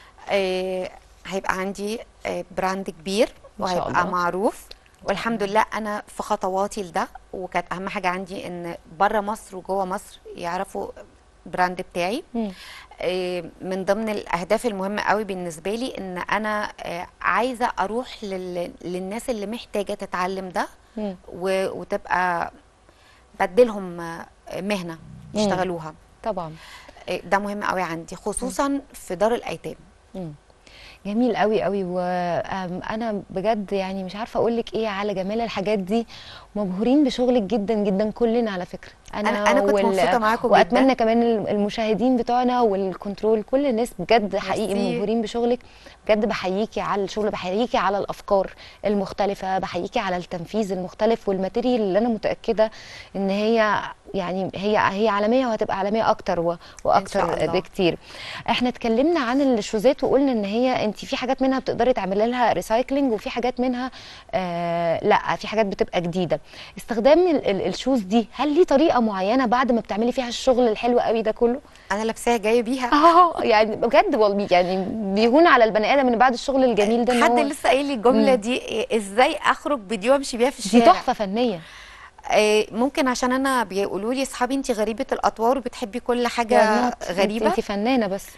آه هيبقى عندي آه براند كبير ما شاء وهيبقى الله. معروف والحمد لله انا في خطواتي لده وكانت اهم حاجه عندي ان بره مصر وجوه مصر يعرفوا براند بتاعي آه، من ضمن الاهداف المهمه قوي بالنسبه لي ان انا آه، عايزه اروح لل... للناس اللي محتاجه تتعلم ده و... وتبقى بدلهم آه، مهنه مم. يشتغلوها طبعا آه، ده مهم قوي عندي خصوصا في دار الايتام مم. جميل قوي قوي وانا بجد يعني مش عارفه اقول لك ايه على جمال الحاجات دي مبهورين بشغلك جدا جدا كلنا على فكره أنا- أنا كنت مبسوطة معاكم جداً. واتمنى كمان المشاهدين بتوعنا والكنترول كل الناس بجد حقيقي ميرسي. مبهورين بشغلك بجد بحييكي على الشغل بحييكي على الافكار المختلفه بحييكي على التنفيذ المختلف والماتيريال اللي انا متاكده ان هي يعني هي هي عالميه وهتبقى عالميه اكتر و- واكتر الله. بكتير احنا اتكلمنا عن الشوزات وقلنا ان هي انت في حاجات منها بتقدري تعملي لها ريسايكلينج وفي حاجات منها آه لا في حاجات بتبقى جديده استخدام ال- ال- الشوز دي هل ليه طريقه معينه بعد ما بتعملي فيها الشغل الحلو قوي ده كله انا لابساها جايه بيها اه يعني بجد والله يعني بيهون على البني ادم ان بعد الشغل الجميل ده إن حد هو- لسه قايل لي الجمله مم. دي إيه، ازاي اخرج بدي وامشي بيها في دي الشارع تحفه فنيه آه، ممكن عشان انا بيقولوا لي اصحابي انت غريبه الاطوار وبتحبي كل حاجه غريبه انت فنانه بس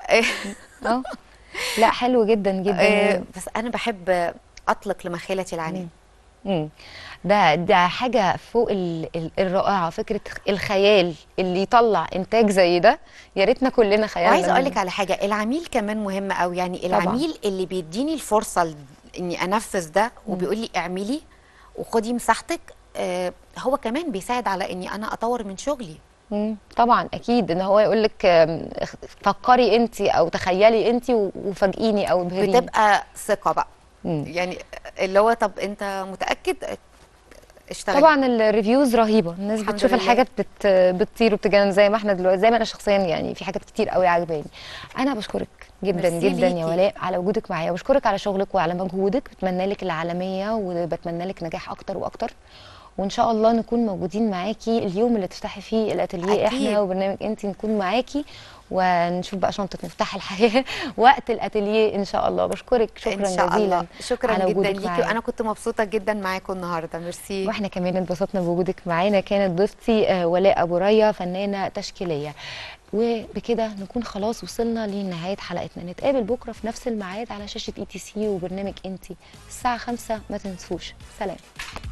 اه لا حلو جدا جدا آه، بس انا بحب اطلق لمخيلتي العنان مم. ده ده حاجه فوق ال- ال- الرائعه فكره الخيال اللي يطلع انتاج زي ده يا ريتنا كلنا خيالنا وعايزه اقول منه. لك على حاجه العميل كمان مهم قوي يعني طبعاً. العميل اللي بيديني الفرصه ل- اني انفذ ده وبيقول لي اعملي وخدي مساحتك آه، هو كمان بيساعد على اني انا اطور من شغلي مم. طبعا اكيد ان هو يقول لك آم، اخ- فكري انت او تخيلي انت و- وفاجئيني او ابهريني بتبقى ثقه بقى يعني اللي هو طب انت متاكد اشتغل طبعا الريفيوز رهيبه الناس الحمد بتشوف لله. الحاجه بت... بتطير وبتجنن زي ما احنا دلوقتي زي ما انا شخصيا يعني في حاجات كتير قوي عجباني انا بشكرك جدا ميرسي جدا يا ليكي. ولاء على وجودك معايا وبشكرك على شغلك وعلى مجهودك بتمنى لك العالميه وبتمنى لك نجاح اكتر واكتر وان شاء الله نكون موجودين معاكي اليوم اللي تفتحي فيه الاتelier أكيد. احنا وبرنامج انت نكون معاكي ونشوف بقى شنطه مفتاح الحياه وقت الاتelier ان شاء الله بشكرك شكرا ان شاء جزيلا الله شكرا على جدا وجودك ليكي معايا. وانا كنت مبسوطه جدا معاكم النهارده ميرسي واحنا كمان اتبسطنا بوجودك معانا كانت ضيفتي آه، ولاء ابو ريا فنانه تشكيليه وبكده نكون خلاص وصلنا لنهايه حلقتنا نتقابل بكره في نفس الميعاد على شاشه اي تي سي وبرنامج انتي الساعه 5 ما تنسوش سلام